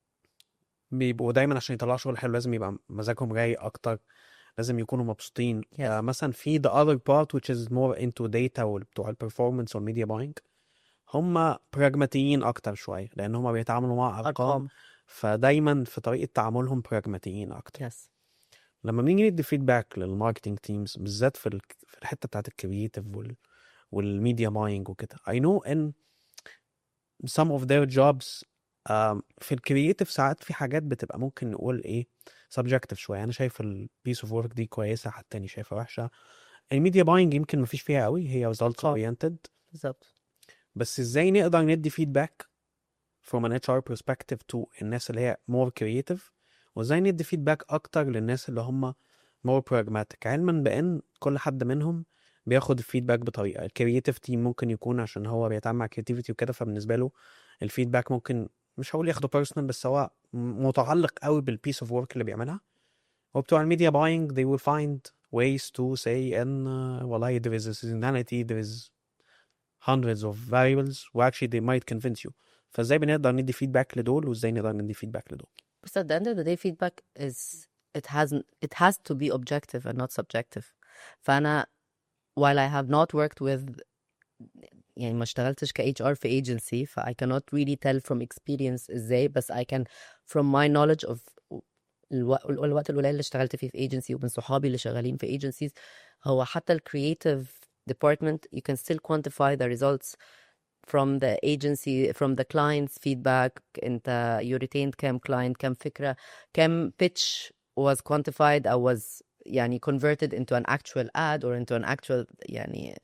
بيبقوا دايما عشان يطلعوا شغل حلو لازم يبقى مزاجهم رايق اكتر لازم يكونوا مبسوطين Yes. آه مثلا في the other part which is more into data وبتوع البرفورمانس والميديا باينج هم براجماتيين اكتر شويه لان هم بيتعاملوا مع ارقام ارقام فدايما في طريقه تعاملهم براجماتيين اكتر yes لما بنيجي ندي فيدباك للماركتنج تيمز بالذات في ال- في الحته بتاعت الكرييتيف وال والميديا باينج وكده I know ان some of their jobs um, في الكرييتيف ساعات في حاجات بتبقى ممكن نقول ايه subjective شويه انا شايف البيس اوف ورك دي كويسه حد تاني شايفها وحشه الميديا باينج يمكن مفيش فيها قوي هي results خالص. oriented بالظبط بس ازاي نقدر ندي فيدباك from an HR perspective to الناس اللي هي more creative وازاي ندي فيدباك اكتر للناس اللي هم more pragmatic علما بان كل حد منهم بياخد الفيدباك بطريقه الكرييتيف تيم ممكن يكون عشان هو بيتعامل مع كريتيفيتي وكده فبالنسبه له الفيدباك ممكن مش هقول ياخده بيرسونال بس هو م- متعلق قوي بالبيس اوف ورك اللي بيعملها وبتوع الميديا باينج they will find ways to say ان uh, والله there is a seasonality there is hundreds of variables و actually they might convince you فازاي بنقدر ندي فيدباك لدول وازاي نقدر ندي فيدباك لدول بس at the end of the day feedback is it has it has to be objective and not subjective فأنا while I have not worked with يعني ما اشتغلتش ك HR في agency ف I cannot really tell from experience ازاي بس I can from my knowledge of الو... الوقت القليل اللي اشتغلت فيه في agency ومن صحابي اللي شغالين في agencies هو حتى ال creative department you can still quantify the results from the agency from the client's feedback انت you retained كام client كام فكرة كام pitch was quantified or was يعني converted into an actual ad or into an actual يعني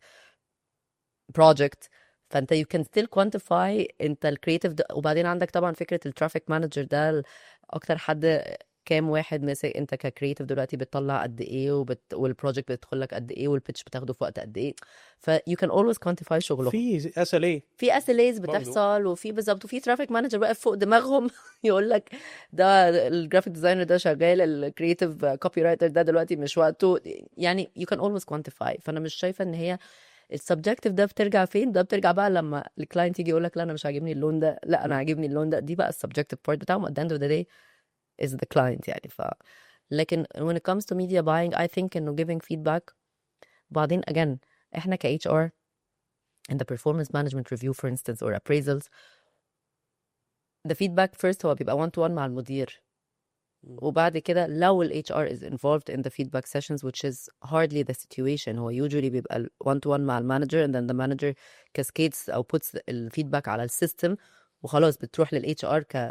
project فانت you can still quantify انت الكريتيف وبعدين عندك طبعا فكره الترافيك مانجر ده ال- اكتر حد كام واحد ماسك انت ككريتيف دلوقتي بتطلع قد ايه وبت... والبروجكت بيدخل لك قد ايه والبيتش بتاخده في وقت قد ايه ف you can always quantify شغلهم في اس ال اي في اس ال ايز برضو. بتحصل وفي بالظبط وفي ترافيك مانجر واقف فوق دماغهم يقول لك ده الجرافيك ديزاينر ده شغال الكريتيف كوبي رايتر ده دلوقتي مش وقته يعني you can always quantify فانا مش شايفه ان هي السبجكتيف ده بترجع فين ده بترجع بقى لما الكلاينت يجي يقول لك لا انا مش عاجبني اللون ده لا انا عاجبني اللون ده دي بقى السبجكتيف بارت بتاعهم at the end of the day is the client يعني ف لكن when it comes to media buying I think انه giving feedback بعدين again احنا ك HR in the performance management review for instance or appraisals the feedback first هو بيبقى one to one مع المدير وبعد كده لو ال HR is involved in the feedback sessions which is hardly the situation هو usually بيبقى ال one to one مع المانجر and then the manager cascades أو puts الفيدباك على السيستم وخلاص بتروح لل HR ك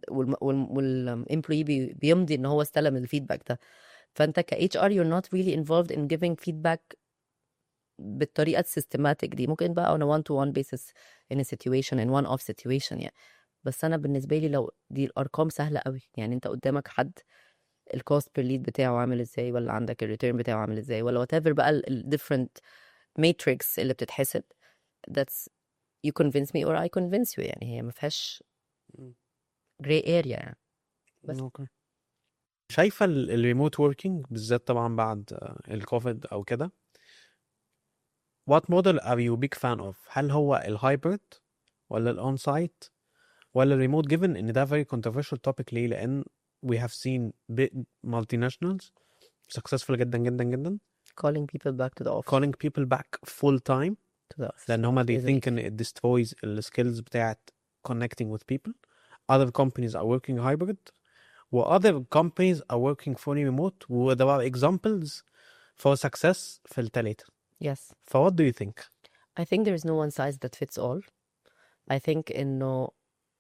والامبلوي بيمضي ان هو استلم الفيدباك ده فانت ك HR you're not really involved in giving feedback بالطريقه السيستماتيك دي ممكن بقى on a one to one basis in a situation in one off situation يعني بس انا بالنسبه لي لو دي الارقام سهله قوي يعني انت قدامك حد الكوست بير ليد بتاعه عامل ازاي ولا عندك الريتيرن بتاعه عامل ازاي ولا وات ايفر بقى ال different matrix اللي بتتحسب that's you convince me or I convince you يعني هي ما فيهاش gray area يعني بس. اوكي شايفه الريموت وركينج بالذات طبعا بعد آه، الكوفيد او كده what model are you big fan of هل هو الهايبرد ولا الاون سايت ولا الريموت given ان ده very controversial topic ليه لان we have seen big multinationals successful جدا جدا جدا calling people back to the office calling people back full time to the office لان هما they Easily. think ان it destroys the skills بتاعت connecting with people other companies are working hybrid و other companies are working fully remote و there are examples for success في التلاتة yes ف what do you think I think there is no one size that fits all. I think إنه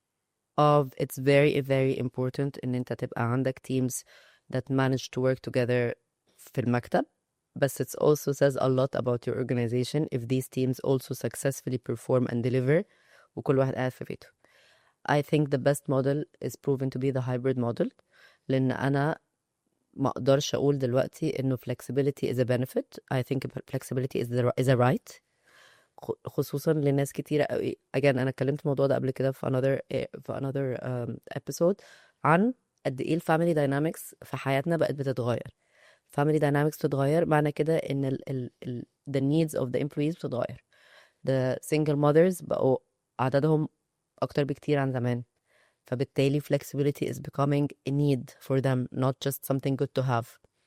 of it's very very important إن أنت تبقى عندك teams that manage to work together في المكتب بس it also says a lot about your organization if these teams also successfully perform and deliver وكل واحد قاعد في بيته. I think the best model is proven to be the hybrid model لأن أنا ما أقدرش أقول دلوقتي إنه flexibility is a benefit. I think flexibility is, the, is a right. خ- خصوصا لناس كتيرة قوي again انا اتكلمت الموضوع ده قبل كده في another في another um, episode عن قد ايه الفاميلي داينامكس في حياتنا بقت بتتغير family dynamics بتتغير معنى كده ان ال, ال, ال, the needs of the employees بتتغير the single mothers بقوا عددهم اكتر بكتير عن زمان فبالتالي flexibility is becoming a need for them not just something good to have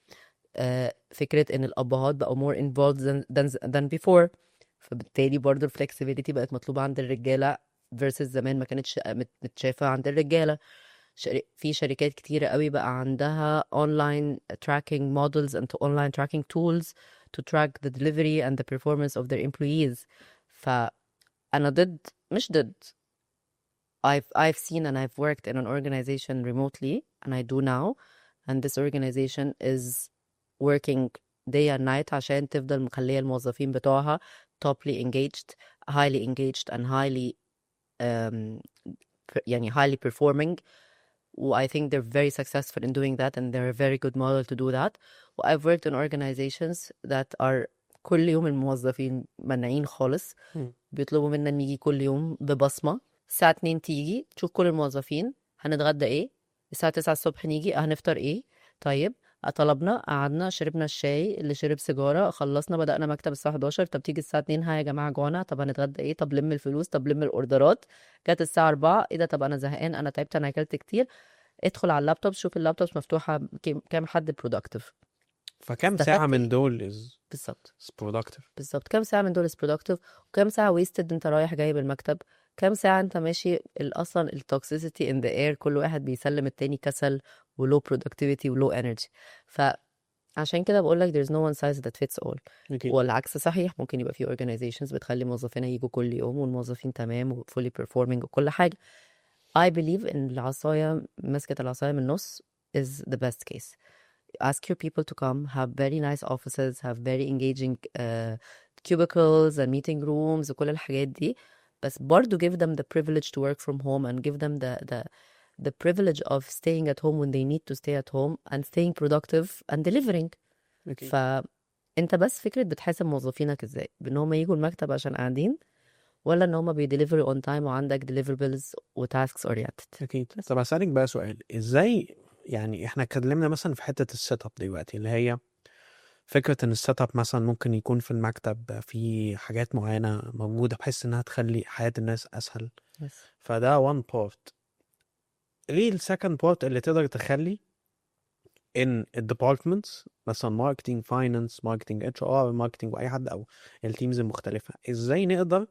آه، فكرة ان الابهات بقوا more involved than, than, than before فبالتالي برضو الفلكسبيليتي بقت مطلوبة عند الرجالة versus زمان ما كانتش مت- متشافة عند الرجالة شر- في شركات كتيرة قوي بقى عندها online tracking models and online tracking tools to track the delivery and the performance of their employees فأنا ضد مش ضد I've I've seen and I've worked in an organization remotely and I do now and this organization is working day and night عشان تفضل مخلية الموظفين بتوعها toply engaged highly engaged and highly um, per- يعني highly performing و I think they're very successful in doing that and they're a very good model to do that و I've worked in organizations that are كل يوم الموظفين مناعين خالص مم. بيطلبوا منا نيجي كل يوم ببصمة الساعة 2 تيجي تشوف كل الموظفين هنتغدى ايه الساعة 9 الصبح نيجي هنفطر ايه طيب طلبنا قعدنا شربنا الشاي اللي شرب سيجارة خلصنا بدأنا مكتب الساعة 11 طب تيجي الساعة 2 ها يا جماعة جوعنا طب هنتغدى ايه طب لم الفلوس طب لم الاوردرات جت الساعة 4 ايه ده طب انا زهقان انا تعبت انا اكلت كتير ادخل على اللابتوب شوف اللابتوب مفتوحة كام- كام حد برودكتيف فكم ساعة استفدت من ايه دول is, بالظبط is productive بالظبط كام ساعة من دول is productive وكام ساعة wasted انت رايح جاي بالمكتب كام ساعة انت ماشي ال- اصلا التوكسيسيتي in the air كل واحد بيسلم التاني كسل و low productivity و low energy فعشان كده بقول لك there's no one size that fits all أكيد والعكس صحيح ممكن يبقى في organizations بتخلي موظفينها يجوا كل يوم والموظفين تمام و fully performing وكل حاجة I believe ان العصاية مسكة العصاية من النص is the best case ask your people to come have very nice offices have very engaging uh, cubicles and meeting rooms وكل الحاجات دي بس برضو give them the privilege to work from home and give them the the the privilege of staying at home when they need to stay at home and staying productive and delivering أكيد فانت بس فكرة بتحاسب موظفينك ازاي بان هم يجوا المكتب عشان قاعدين ولا ان هم بيديليفروا on time وعندك deliverables وtasks oriented أكيد بس طب هسألك بقى سؤال إزاي يعني إحنا اتكلمنا مثلا في حتة السيت أب دلوقتي اللي هي فكرة إن السيت أب مثلا ممكن يكون في المكتب في حاجات معينة موجودة بحيث إنها تخلي حياة الناس أسهل بس فده one part ايه السكند بارت اللي تقدر تخلي ان الديبارتمنتس مثلا ماركتينج فاينانس ماركتينج اتش ار ماركتينج واي حد او التيمز المختلفه ازاي نقدر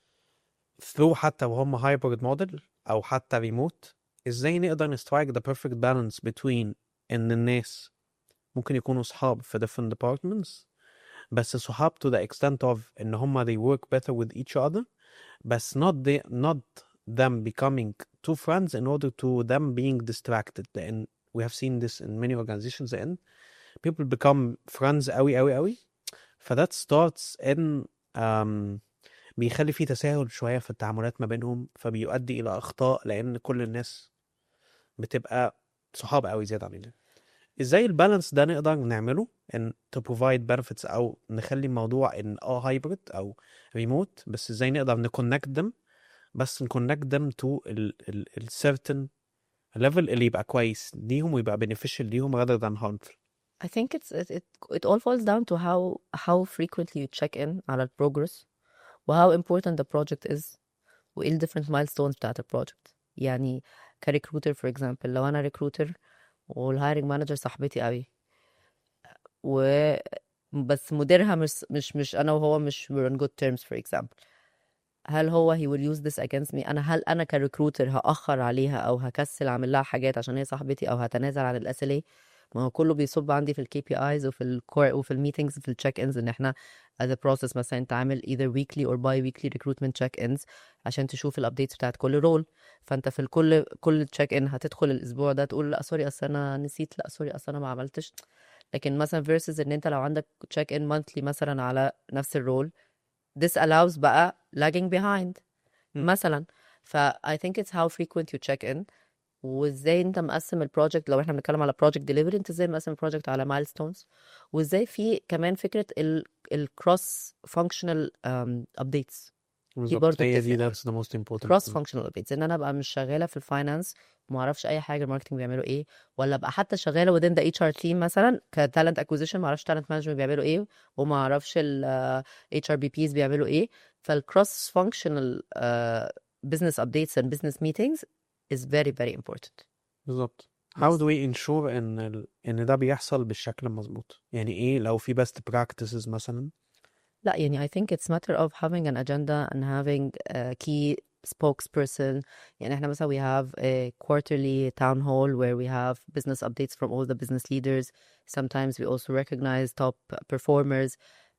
ثرو حتى وهم هايبرد موديل او حتى ريموت ازاي نقدر نسترايك ذا بيرفكت بالانس بين ان الناس ممكن يكونوا صحاب في different departments بس صحاب to the extent of ان هم they work better with each other بس not they, not them becoming two friends in order to them being distracted لأن we have seen this in many organizations and people become friends قوي قوي قوي ف that starts in um, بيخلي في تساهل شوية في التعاملات ما بينهم فبيؤدي إلى أخطاء لأن كل الناس بتبقى صحاب قوي زيادة عن اللزوم ازاي البالانس ده نقدر نعمله ان to provide benefits او نخلي الموضوع ان اه هايبرد او ريموت بس ازاي نقدر نكونكت them بس نكونكت them to ال ال ال certain level اللي يبقى كويس ليهم ويبقى beneficial ليهم rather than harmful I think it's it, it it all falls down to how how frequently you check in على ال progress و how important the project is وايه ال different milestones بتاعت ال project يعني كريكروتر for example لو انا ريكروتر والهايرنج مانجر صاحبتي قوي و بس مديرها مش مش مش انا وهو مش we're on good terms for example هل هو he will use this against me انا هل انا كريكروتر هاخر عليها او هكسل اعمل لها حاجات عشان هي صاحبتي او هتنازل عن الاس ال ما هو كله بيصب عندي في الكي بي ايز وفي الكور وفي الميتنجز في التشيك انز ان احنا as a process مثلا انت عامل either weekly or bi weekly recruitment check ins عشان تشوف الابديتس بتاعت كل رول فانت في الكل كل تشيك ان هتدخل الاسبوع ده تقول لا سوري اصل انا نسيت لا سوري اصل انا ما عملتش لكن مثلا versus ان انت لو عندك تشيك ان monthly مثلا على نفس الرول this allows بقى lagging behind م. مثلا ف I think it's how frequent you check in وازاي انت مقسم البروجكت لو احنا بنتكلم على project delivery انت ازاي مقسم البروجكت على milestones وازاي في كمان فكرة ال ال cross functional um, updates دي بالظبط برضه هي دي بتفرق that's the most important cross thing. functional updates ان انا ابقى مش شغاله في الفاينانس وما اعرفش اي حاجه الماركتنج بيعملوا ايه ولا ابقى حتى شغاله within the HR team مثلا كتالنت اكوزيشن ما اعرفش تالنت مانجمنت بيعملوا ايه وما اعرفش ال HR BPs بيعملوا ايه فالcross functional uh, business updates and business meetings is very very important بالظبط how بس do we ensure ان ال... ان ده بيحصل بالشكل المظبوط يعني ايه لو في best practices مثلا لا يعني I think it's matter of having an agenda and having a key spokesperson يعني احنا مثلا we have a quarterly town hall where we have business updates from all the business leaders sometimes we also recognize top performers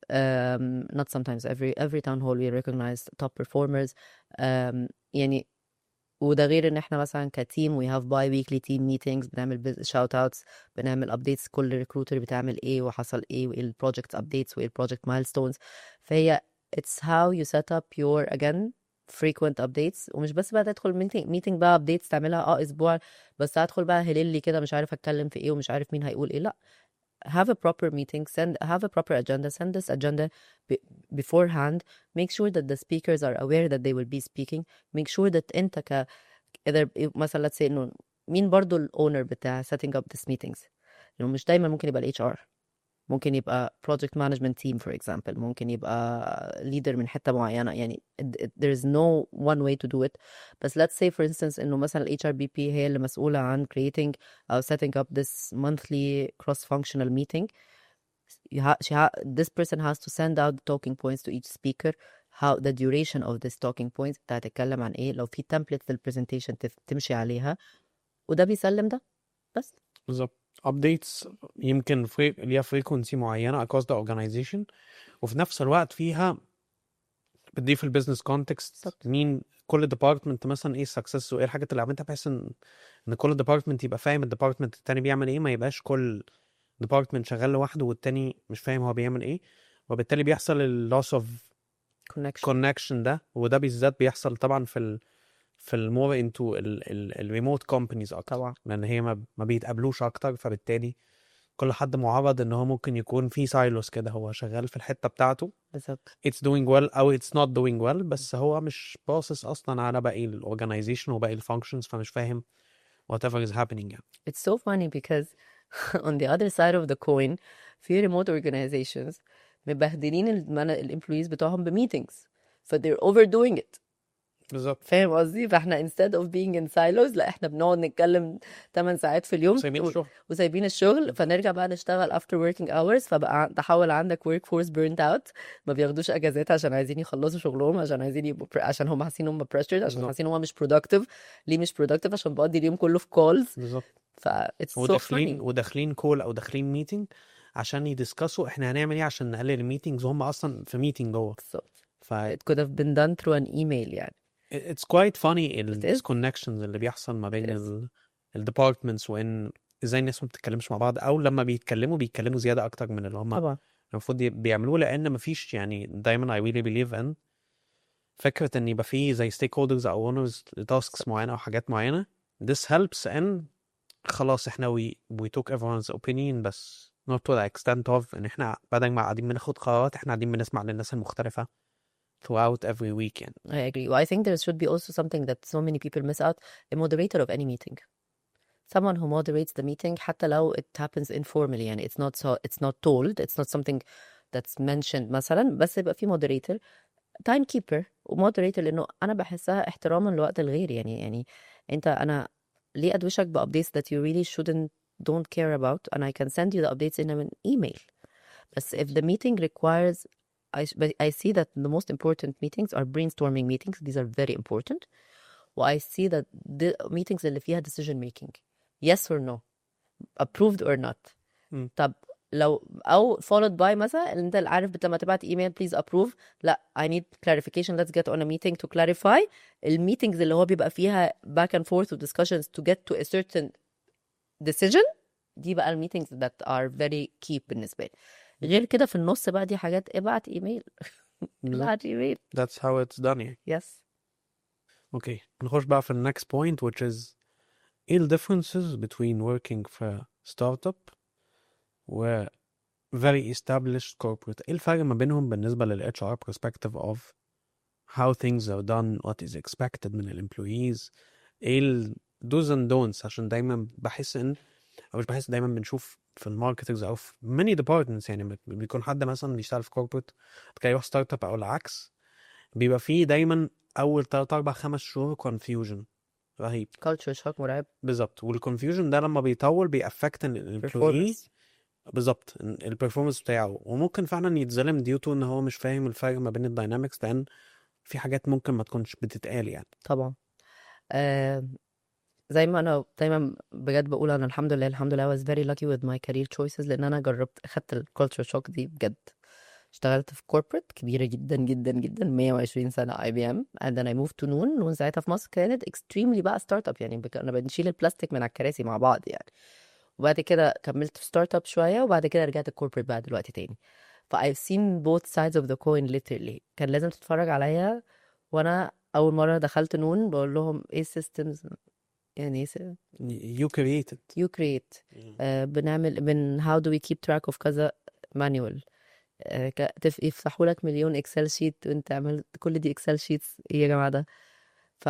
um, not sometimes every every town hall we recognize top performers um, يعني وده غير ان احنا مثلا كتيم we have bi weekly team meetings بنعمل shout outs بنعمل updates كل ريكروتر بتعمل ايه وحصل ايه وايه البروجكت updates وايه البروجكت milestones فهي it's how you set up your again frequent updates ومش بس بقى تدخل meeting meeting بقى updates تعملها اه اسبوع بس هدخل بقى هللي كده مش عارف اتكلم في ايه ومش عارف مين هيقول ايه لا have a proper meeting send have a proper agenda send this agenda be- beforehand make sure that the speakers are aware that they will be speaking make sure that انت ك either مثلا let's say انه مين برضو الاونر بتاع setting up these meetings لانه مش دايما ممكن يبقى ال HR ممكن يبقى project management team for example ممكن يبقى leader من حتة معينة يعني it- it- there is no one way to do it بس let's say for instance انه مثلا ال HRBP هي اللي مسؤولة عن creating أو setting up this monthly cross functional meeting you ha- she ha- this person has to send out the talking points to each speaker how the duration of this talking points انت هتتكلم عن ايه لو في template للبرزنتيشن تمشي عليها وده بيسلم ده بس بالظبط updates يمكن فري... ليها frequency معينة across the organization وفي نفس الوقت فيها بتضيف البيزنس كونتكست بالظبط. مين كل ديبارتمنت مثلا ايه السكسس وايه الحاجات اللي عملتها بحيث ان ان كل ديبارتمنت يبقى فاهم الديبارتمنت التاني بيعمل ايه ما يبقاش كل ديبارتمنت شغال لوحده والتاني مش فاهم هو بيعمل ايه وبالتالي بيحصل اللوس اوف connection كونكشن ده وده بالذات بيحصل طبعا في ال في المور انتو الريموت كومبانيز اكتر طبعا لان هي ما, ما بيتقابلوش اكتر فبالتالي كل حد معرض ان هو ممكن يكون في سايلوس كده هو شغال في الحته بتاعته بالظبط it's doing well او it's not doing well بس هو مش باصص اصلا على باقي الاورجنايزيشن وباقي الفانكشنز فمش فاهم whatever is happening يعني It's so funny because on the other side of the coin في remote organizations مبهدلين الامبلويز بتوعهم بميتينجز ف they're overdoing it بالظبط فاهم قصدي فاحنا instead of being in silos لا احنا بنقعد نتكلم 8 ساعات في اليوم سايبين و- الشغل وسايبين الشغل فنرجع بقى نشتغل after working hours فبقى تحول عندك work force burnt out ما بياخدوش اجازات عشان عايزين يخلصوا شغلهم عشان عايزين يبقوا pre- عشان هم حاسين هم pressured عشان بالظبط. حاسين هم مش productive ليه مش productive عشان بقضي اليوم كله في calls بالظبط ف it's so وداخلين funny وداخلين كول او داخلين ميتنج عشان يدسكسوا احنا هنعمل ايه عشان نقلل الميتنجز وهم اصلا في ميتنج جوه بالظبط ف it could have been done through an email يعني it's quite funny is. الديسكونكشنز اللي بيحصل ما بين It is. ال الديبارتمنتس وان ازاي الناس ما بتتكلمش مع بعض او لما بيتكلموا بيتكلموا زياده اكتر من اللي هم طبعا المفروض ي- بيعملوه لان مفيش يعني دايما I really believe in فكره ان يبقى فيه زي ستيك هولدرز او اونرز لتاسكس معينه او حاجات معينه this helps ان خلاص احنا we, we took everyone's opinion بس not to the extent of ان احنا بدل ما قاعدين بناخد قرارات احنا قاعدين بنسمع للناس المختلفة throughout every week يعني I agree. Well, I think there should be also something that so many people miss out a moderator of any meeting. Someone who moderates the meeting حتى لو it happens informally يعني it's not so it's not told it's not something that's mentioned مثلا بس يبقى في moderator time keeper ومودريتور لانه انا بحسها احتراما لوقت الغير يعني يعني انت انا ليه ادوشك بابديتس that you really shouldn't don't care about and I can send you the updates in an email بس if the meeting requires I, but I see that the most important meetings are brainstorming meetings. These are very important. I see that the meetings اللي فيها decision making. Yes or no. Approved or not. مم. طب لو أو followed by مثلا اللي أنت عارف لما تبعت email please approve لا I need clarification let's get on a meeting to clarify الميتينجز اللي هو بيبقى فيها back and forth و discussions to get to a certain decision دي بقى الميتينجز that are very key بالنسبة لي غير كده في النص بقى دي حاجات ابعت ايميل بالظبط. ابعت ايميل that's how it's done يعني يس اوكي نخش بقى في ال next point which is ايه ال differences between working في startup و very established corporate ايه الفرق ما بينهم بالنسبة لل HR perspective of how things are done what is expected من ال employees ايه ال do's and don'ts عشان دايما بحس ان او مش بحس دايما بنشوف في الماركترز او في many departments يعني بت- بيكون حد مثلا بيشتغل في corporate كده يروح ستارت اب او العكس بيبقى فيه دايما اول 3 4 5 شهور confusion رهيب culture shock مرعب بالظبط والكونفيوجن ده لما بيطول بيأفكت الامبلوي performance بالظبط البرفورمانس بتاعه وممكن فعلا يتظلم ديوتو ان هو مش فاهم الفرق ما بين الداينامكس لان في حاجات ممكن ما تكونش بتتقال يعني طبعا آه زي ما انا دايما بجد بقول انا الحمد لله الحمد لله I was very lucky with my career choices لان انا جربت اخدت الكالتشر شوك دي بجد اشتغلت في كوربريت كبيره جدا جدا جدا 120 سنه اي بي ام and then I moved to نون نون ساعتها في مصر كانت extremely بقى ستارت اب يعني بك... انا بنشيل البلاستيك من على الكراسي مع بعض يعني وبعد كده كملت في ستارت اب شويه وبعد كده رجعت الكوربريت بقى دلوقتي تاني ف I've seen both sides of the coin literally كان لازم تتفرج عليا وانا اول مره دخلت نون بقول لهم ايه systems يعني ايه you created you create آه بنعمل من how do we keep track of كذا manual آه ك- تف- يفتحوا لك مليون اكسل شيت وانت تعمل كل دي اكسل شيتس ايه يا جماعه ده ف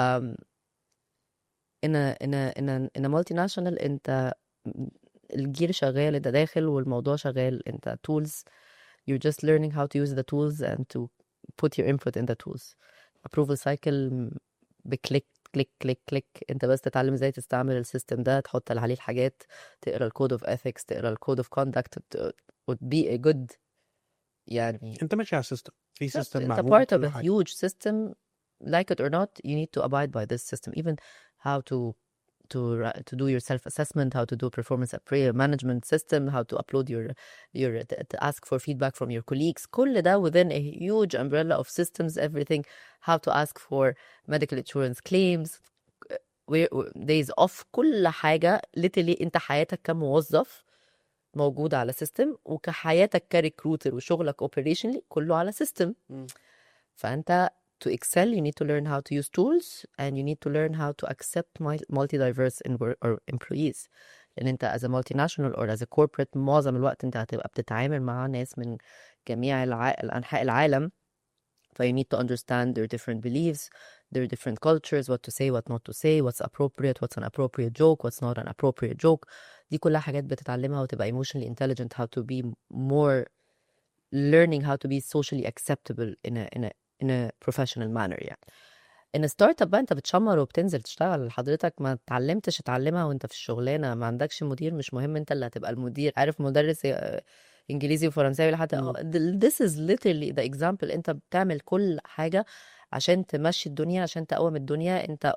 ان ان ان ان مالتي ناشونال انت الجير شغال انت داخل والموضوع شغال انت tools you're just learning how to use the tools and to put your input in the tools approval cycle بكليك كليك كليك كليك انت بس تتعلم ازاي تستعمل السيستم ده تحط عليه الحاجات تقرا الكود اوف ethics تقرا الكود اوف conduct would be a good يعني انت ماشي على سيستم في بالظبط سيستم انت معمول part of كل a حاجه huge system like it or not you need to abide by this system even how to to ra- to do your self assessment how to do performance appra- management system how to upload your your to to ask for feedback from your colleagues كل ده within a huge umbrella of systems everything how to ask for medical insurance claims where days off كل حاجة literally انت حياتك كموظف موجودة على سيستم وكحياتك كريكروتر وشغلك operationally كله على سيستم مم. فانت to excel you need to learn how to use tools and you need to learn how to accept mul- multi-diverse in work or employees لان انت as a multinational or as a corporate معظم الوقت انت هتبقى بتتعامل مع ناس من جميع الع... انحاء العالم ف you need to understand their different beliefs their different cultures what to say what not to say what's appropriate what's an appropriate joke what's not an appropriate joke دي كلها حاجات بتتعلمها وتبقى emotionally intelligent how to be more learning how to be socially acceptable in a in a in a professional manner يعني ان ستارت اب بقى انت بتشمر وبتنزل تشتغل حضرتك ما اتعلمتش اتعلمها وانت في الشغلانه ما عندكش مدير مش مهم انت اللي هتبقى المدير عارف مدرس آه، انجليزي وفرنساوي لحد مم. آه، this is literally the example انت بتعمل كل حاجه عشان تمشي الدنيا عشان تقوم الدنيا انت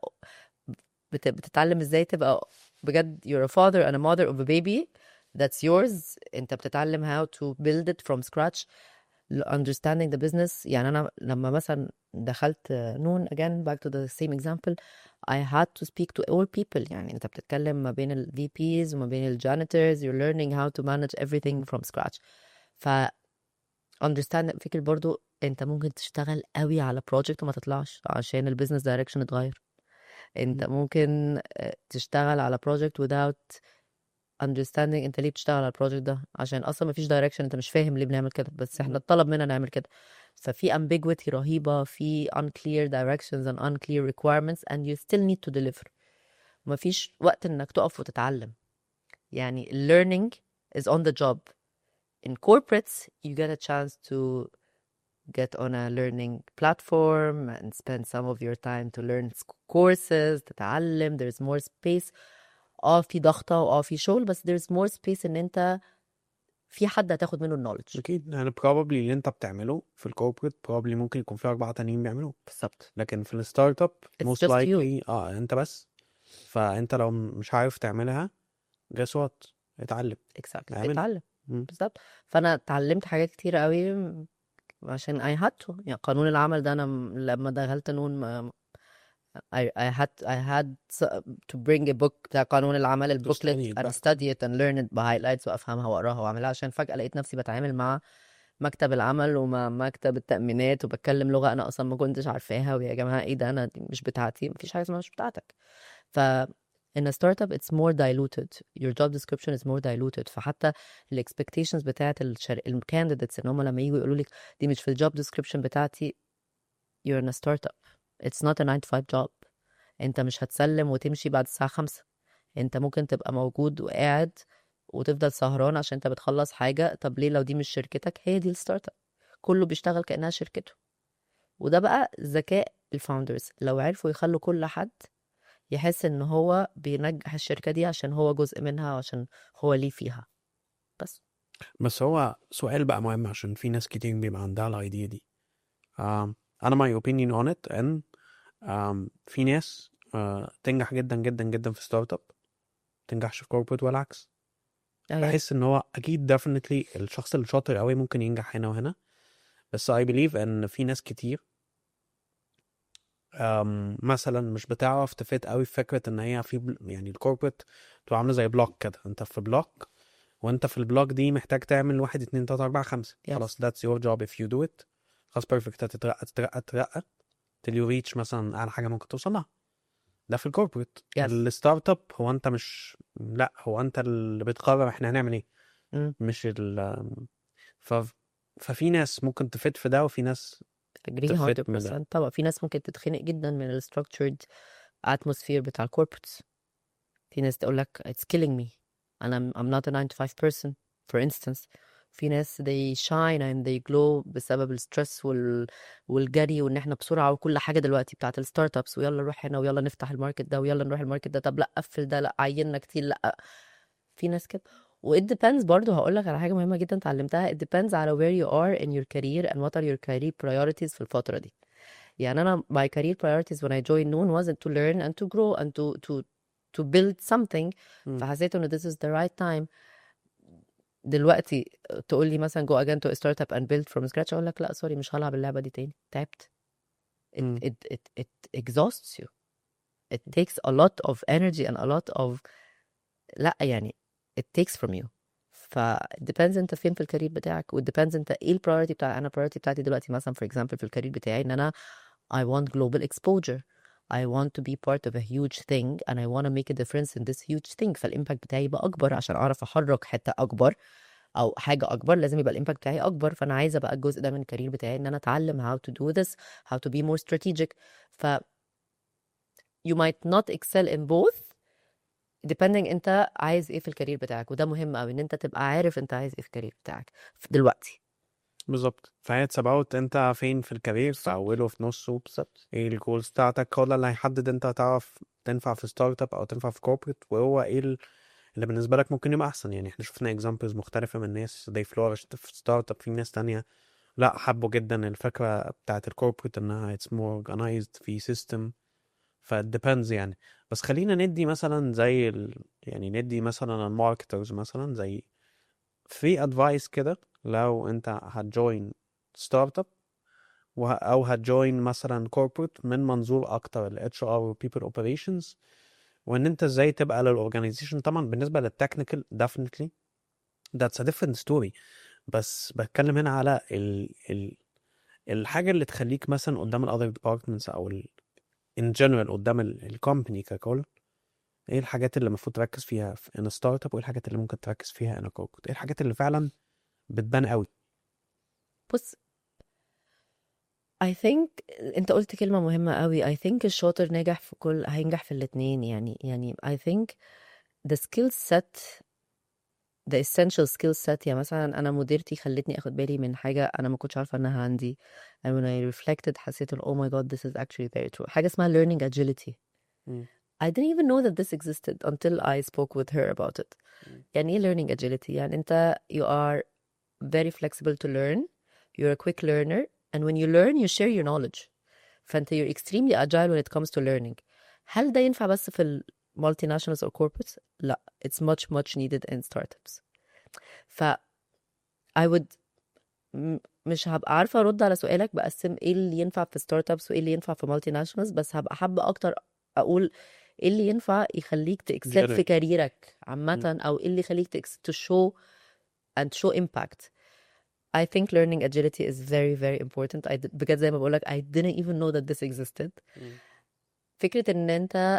بت- بتتعلم ازاي تبقى بجد you're a father and a mother of a baby that's yours انت بتتعلم how to build it from scratch understanding the business يعني انا لما مثلا دخلت نون again back to the same example I had to speak to all people يعني انت بتتكلم ما بين ال VPs وما بين ال janitors you're learning how to manage everything from scratch ف understand فكرة برضو انت ممكن تشتغل قوي على project وما تطلعش عشان البيزنس دايركشن اتغير انت مم. ممكن آه، تشتغل على project without understanding انت ليه بتشتغل على البروجكت ده عشان اصلا مفيش دايركشن انت مش فاهم ليه بنعمل كده بس احنا مم. اتطلب مننا نعمل كده ففي ambiguity رهيبة في unclear directions and unclear requirements and you still need to deliver مفيش وقت انك تقف وتتعلم يعني learning is on the job in corporates you get a chance to get on a learning platform and spend some of your time to learn s- courses تتعلم there's more space اه في ضغطة واه في شغل بس there's more space ان انت في حد هتاخد منه النولج اكيد يعني probably اللي انت بتعمله في الكوربريت probably ممكن يكون في اربعه تانيين بيعملوه بالظبط لكن في الستارت اب it's most just you likely اه انت بس فانت لو مش عارف تعملها guess what اتعلم exactly اعملها اتعلم مم. بالظبط فانا اتعلمت حاجات كتير قوي عشان I had to يعني قانون العمل ده انا م- لما دخلت نون ما I, I had I had s- to bring a book بتاع قانون العمل to البوكلت study it and back study it and learn it بهايلايتس وافهمها واقراها واعملها عشان فجأة لقيت نفسي بتعامل مع مكتب العمل ومع مكتب التأمينات وبتكلم لغة انا اصلا ما كنتش عارفاها ويا جماعة ايه ده انا دي مش بتاعتي مفيش حاجة اسمها مش بتاعتك ف in a startup it's more diluted your job description is more diluted فحتى ال expectations بتاعت الشر... الcandidates ان هم لما يجوا يقولوا لك دي مش في الجوب description بتاعتي you're in a startup it's not a 9 to 5 job انت مش هتسلم وتمشي بعد الساعة خمسة انت ممكن تبقى موجود وقاعد وتفضل سهران عشان انت بتخلص حاجة طب ليه لو دي مش شركتك هي دي الستارت اب كله بيشتغل كأنها شركته وده بقى ذكاء الفاوندرز لو عرفوا يخلوا كل حد يحس ان هو بينجح الشركة دي عشان هو جزء منها وعشان هو ليه فيها بس بس هو سؤال بقى مهم عشان في ناس كتير بيبقى عندها الايديا دي um, انا my opinion on it ان um, في ناس uh, تنجح جدا جدا جدا في ستارت اب تنجحش في كوربريت والعكس أيوة. بحس ان هو اكيد definitely الشخص اللي شاطر قوي ممكن ينجح هنا وهنا بس I believe ان في ناس كتير um, مثلا مش بتعرف تفيت قوي في فكره ان هي في بل- يعني الكوربريت تبقى عامله زي بلوك كده انت في بلوك وانت في البلوك دي محتاج تعمل واحد اتنين تلاته اربعه خمسه Yes. خلاص that's your job if you do it خلاص بيرفكت هتترقى تترقى تترقى till you reach مثلا اعلى حاجه ممكن توصل لها ده في الكوربريت Yes. الستارت اب هو انت مش لا هو انت اللي بتقرر احنا هنعمل ايه مم. مش ال ف... ففي ناس ممكن تفيد في ده وفي ناس agree تفيد من ده 100% طبعا في ناس ممكن تتخنق جدا من ال structured atmosphere بتاع الكوربريتس في ناس تقول لك it's killing me أنا I'm not a 9 to 5 person for instance في ناس they shine and they glow بسبب الستريس وال... والجري وان احنا بسرعه وكل حاجه دلوقتي بتاعت الستارت ابس ويلا نروح هنا ويلا نفتح الماركت ده ويلا نروح الماركت ده طب لا قفل ده لا عيننا كتير لا في ناس كده و it depends برضه هقول لك على حاجة مهمة جدا اتعلمتها it depends على where you are in your career and what are your career priorities في الفترة دي يعني أنا my career priorities when I joined Noon wasn't to learn and to grow and to to to build something مم. فحسيت إنه this is the right time دلوقتي تقول لي مثلا go again to a startup and build from scratch أقول لك لا سوري مش هلعب اللعبة دي تاني تعبت it, مم. it, it, it exhausts you it takes a lot of energy and a lot of لا يعني it takes from you ف it depends انت فين في الكارير بتاعك و it depends انت ايه البرايورتي بتاع انا البرايورتي بتاعتي دلوقتي مثلا for example في الكارير بتاعي ان انا I want global exposure I want to be part of a huge thing and I want to make a difference in this huge thing فالإمباكت بتاعي يبقى أكبر عشان أعرف أحرك حتة أكبر أو حاجة أكبر لازم يبقى الإمباكت بتاعي أكبر فأنا عايزة بقى الجزء ده من الكارير بتاعي إن أنا أتعلم how to do this how to be more strategic ف you might not excel in both depending انت عايز ايه في الكارير بتاعك وده مهم قوي ان انت تبقى عارف انت عايز ايه في الكارير بتاعك في دلوقتي بالظبط فهي اتس اباوت انت فين في الكارير في اوله في نصه بالظبط ايه الجولز بتاعتك هو ده اللي هيحدد انت هتعرف تنفع في ستارت اب او تنفع في كوربريت وهو ايه ال- اللي بالنسبه لك ممكن يبقى احسن يعني احنا شفنا اكزامبلز مختلفه من ناس they flourished في ستارت اب في ناس تانية لا حبوا جدا الفكره بتاعت الكوربريت انها it's more organized في سيستم ف it depends يعني بس خلينا ندي مثلا زي ال... يعني ندي مثلا الماركترز مثلا زي في ادفايس كده لو انت هتجوين ستارت اب وه... او هتجوين مثلا كوربريت من منظور اكتر ال HR و people operations وان انت ازاي تبقى للاورجانيزيشن طبعا بالنسبه للتكنيكال definitely that's a different story بس بتكلم هنا على ال... ال... الحاجه اللي تخليك مثلا قدام ال other departments او ال... in general قدام الكومباني ككل ايه الحاجات اللي المفروض تركز فيها في ان ستارت اب وايه الحاجات اللي ممكن تركز فيها ان كوربريت ايه الحاجات اللي فعلا بتبان قوي بص I think انت قلت كلمة مهمة قوي I think الشاطر ناجح في كل هينجح في الاتنين يعني يعني I think the skill set the essential skill set يعني مثلا انا مديرتي خلتني اخد بالي من حاجة انا ما كنتش عارفة انها عندي and when I reflected حسيت ال oh my god this is actually very true حاجة اسمها learning agility مم. I didn't even know that this existed until I spoke with her about it. مم. يعني ايه learning agility؟ يعني انت you are very flexible to learn, you're a quick learner, and when you learn you share your knowledge. فانت you're extremely agile when it comes to learning. هل ده ينفع بس في ال multinationals or corporates؟ لا, it's much much needed in startups. ف I would م- مش هبقى عارفة أرد على سؤالك بقسم ايه اللي ينفع في ستارت ابس وايه اللي ينفع في مالتي ناشونالز بس هبقى حابة أكتر أقول ايه اللي ينفع يخليك تكسب في Generate. كاريرك مم. عامة أو ايه اللي يخليك تكس to show and show impact I think learning agility is very very important I did, بجد زي ما بقولك I didn't even know that this existed مم. فكرة ان انت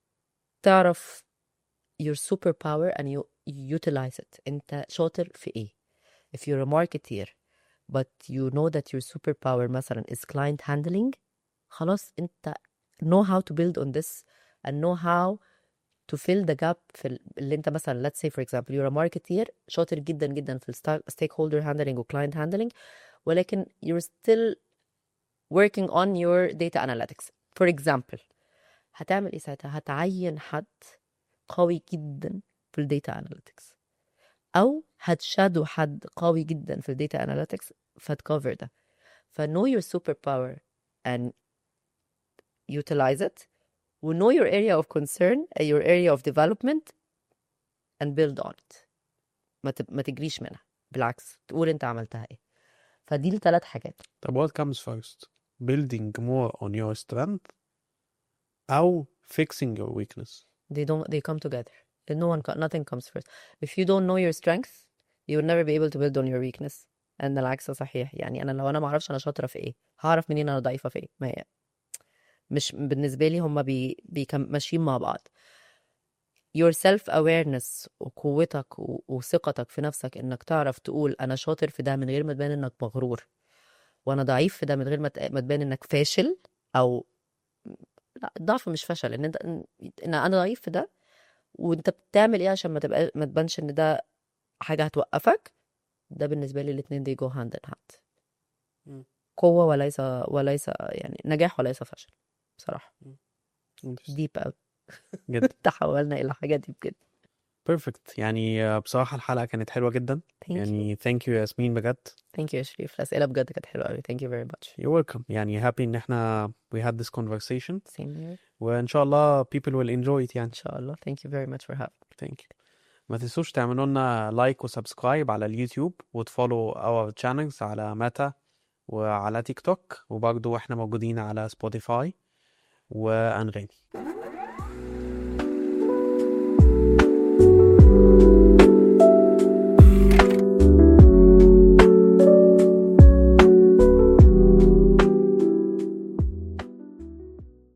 تعرف your superpower and you utilize it انت شاطر في ايه if you're a marketeer but you know that your superpower مثلا is client handling خلاص انت know how to build on this and know how to fill the gap في ال- اللي انت مثلا let's say for example you're a marketeer شاطر جدا جدا في ال sta- stakeholder handling و client handling ولكن you're still working on your data analytics for example هتعمل ايه ساعتها هتعين حد قوي جدا في الداتا اناليتكس او هتشادو حد قوي جدا في الداتا اناليتكس فتكفر ده فنو your superpower and utilize it و know your area of concern uh, your area of development and build on it ما, تب... ما تجريش منها بالعكس تقول انت عملتها ايه فدي الثلاث حاجات طب what comes first building more on your strength او fixing your weakness they don't they come together no one co- nothing comes first if you don't know your strength you will never be able to build on your weakness ان العكس صحيح يعني انا لو انا ما اعرفش انا شاطره في ايه هعرف منين انا ضعيفه في ايه ما هي مش بالنسبه لي هم بي بيكم- ماشيين مع بعض your self awareness وقوتك و- وثقتك في نفسك انك تعرف تقول انا شاطر في ده من غير ما تبان انك مغرور وانا ضعيف في ده من غير ما ت- ما تبان انك فاشل او لا الضعف مش فشل ان انت ان انا ضعيف في ده وانت بتعمل ايه عشان ما تبقى ما تبانش ان ده حاجه هتوقفك ده بالنسبه لي الاثنين they go hand in hand مم. قوه وليس وليس يعني نجاح وليس فشل بصراحه Interesting. ديب قوي جدا تحولنا الى حاجه ديب جدا بيرفكت يعني آه، بصراحة الحلقة كانت حلوة جدا thank you يعني ثانك يو ياسمين بجد thank you يا شريف الأسئلة بجد كانت حلوة قوي thank you very much you're welcome يعني happy ان احنا we had this conversation same here وان شاء الله people will enjoy it يعني إن شاء الله thank you very much for having thank you ما تنسوش تعملوا لنا لايك وسبسكرايب على اليوتيوب وتفولو اور channels على ميتا وعلى تيك توك وبرضه احنا موجودين على سبوتيفاي وانغامي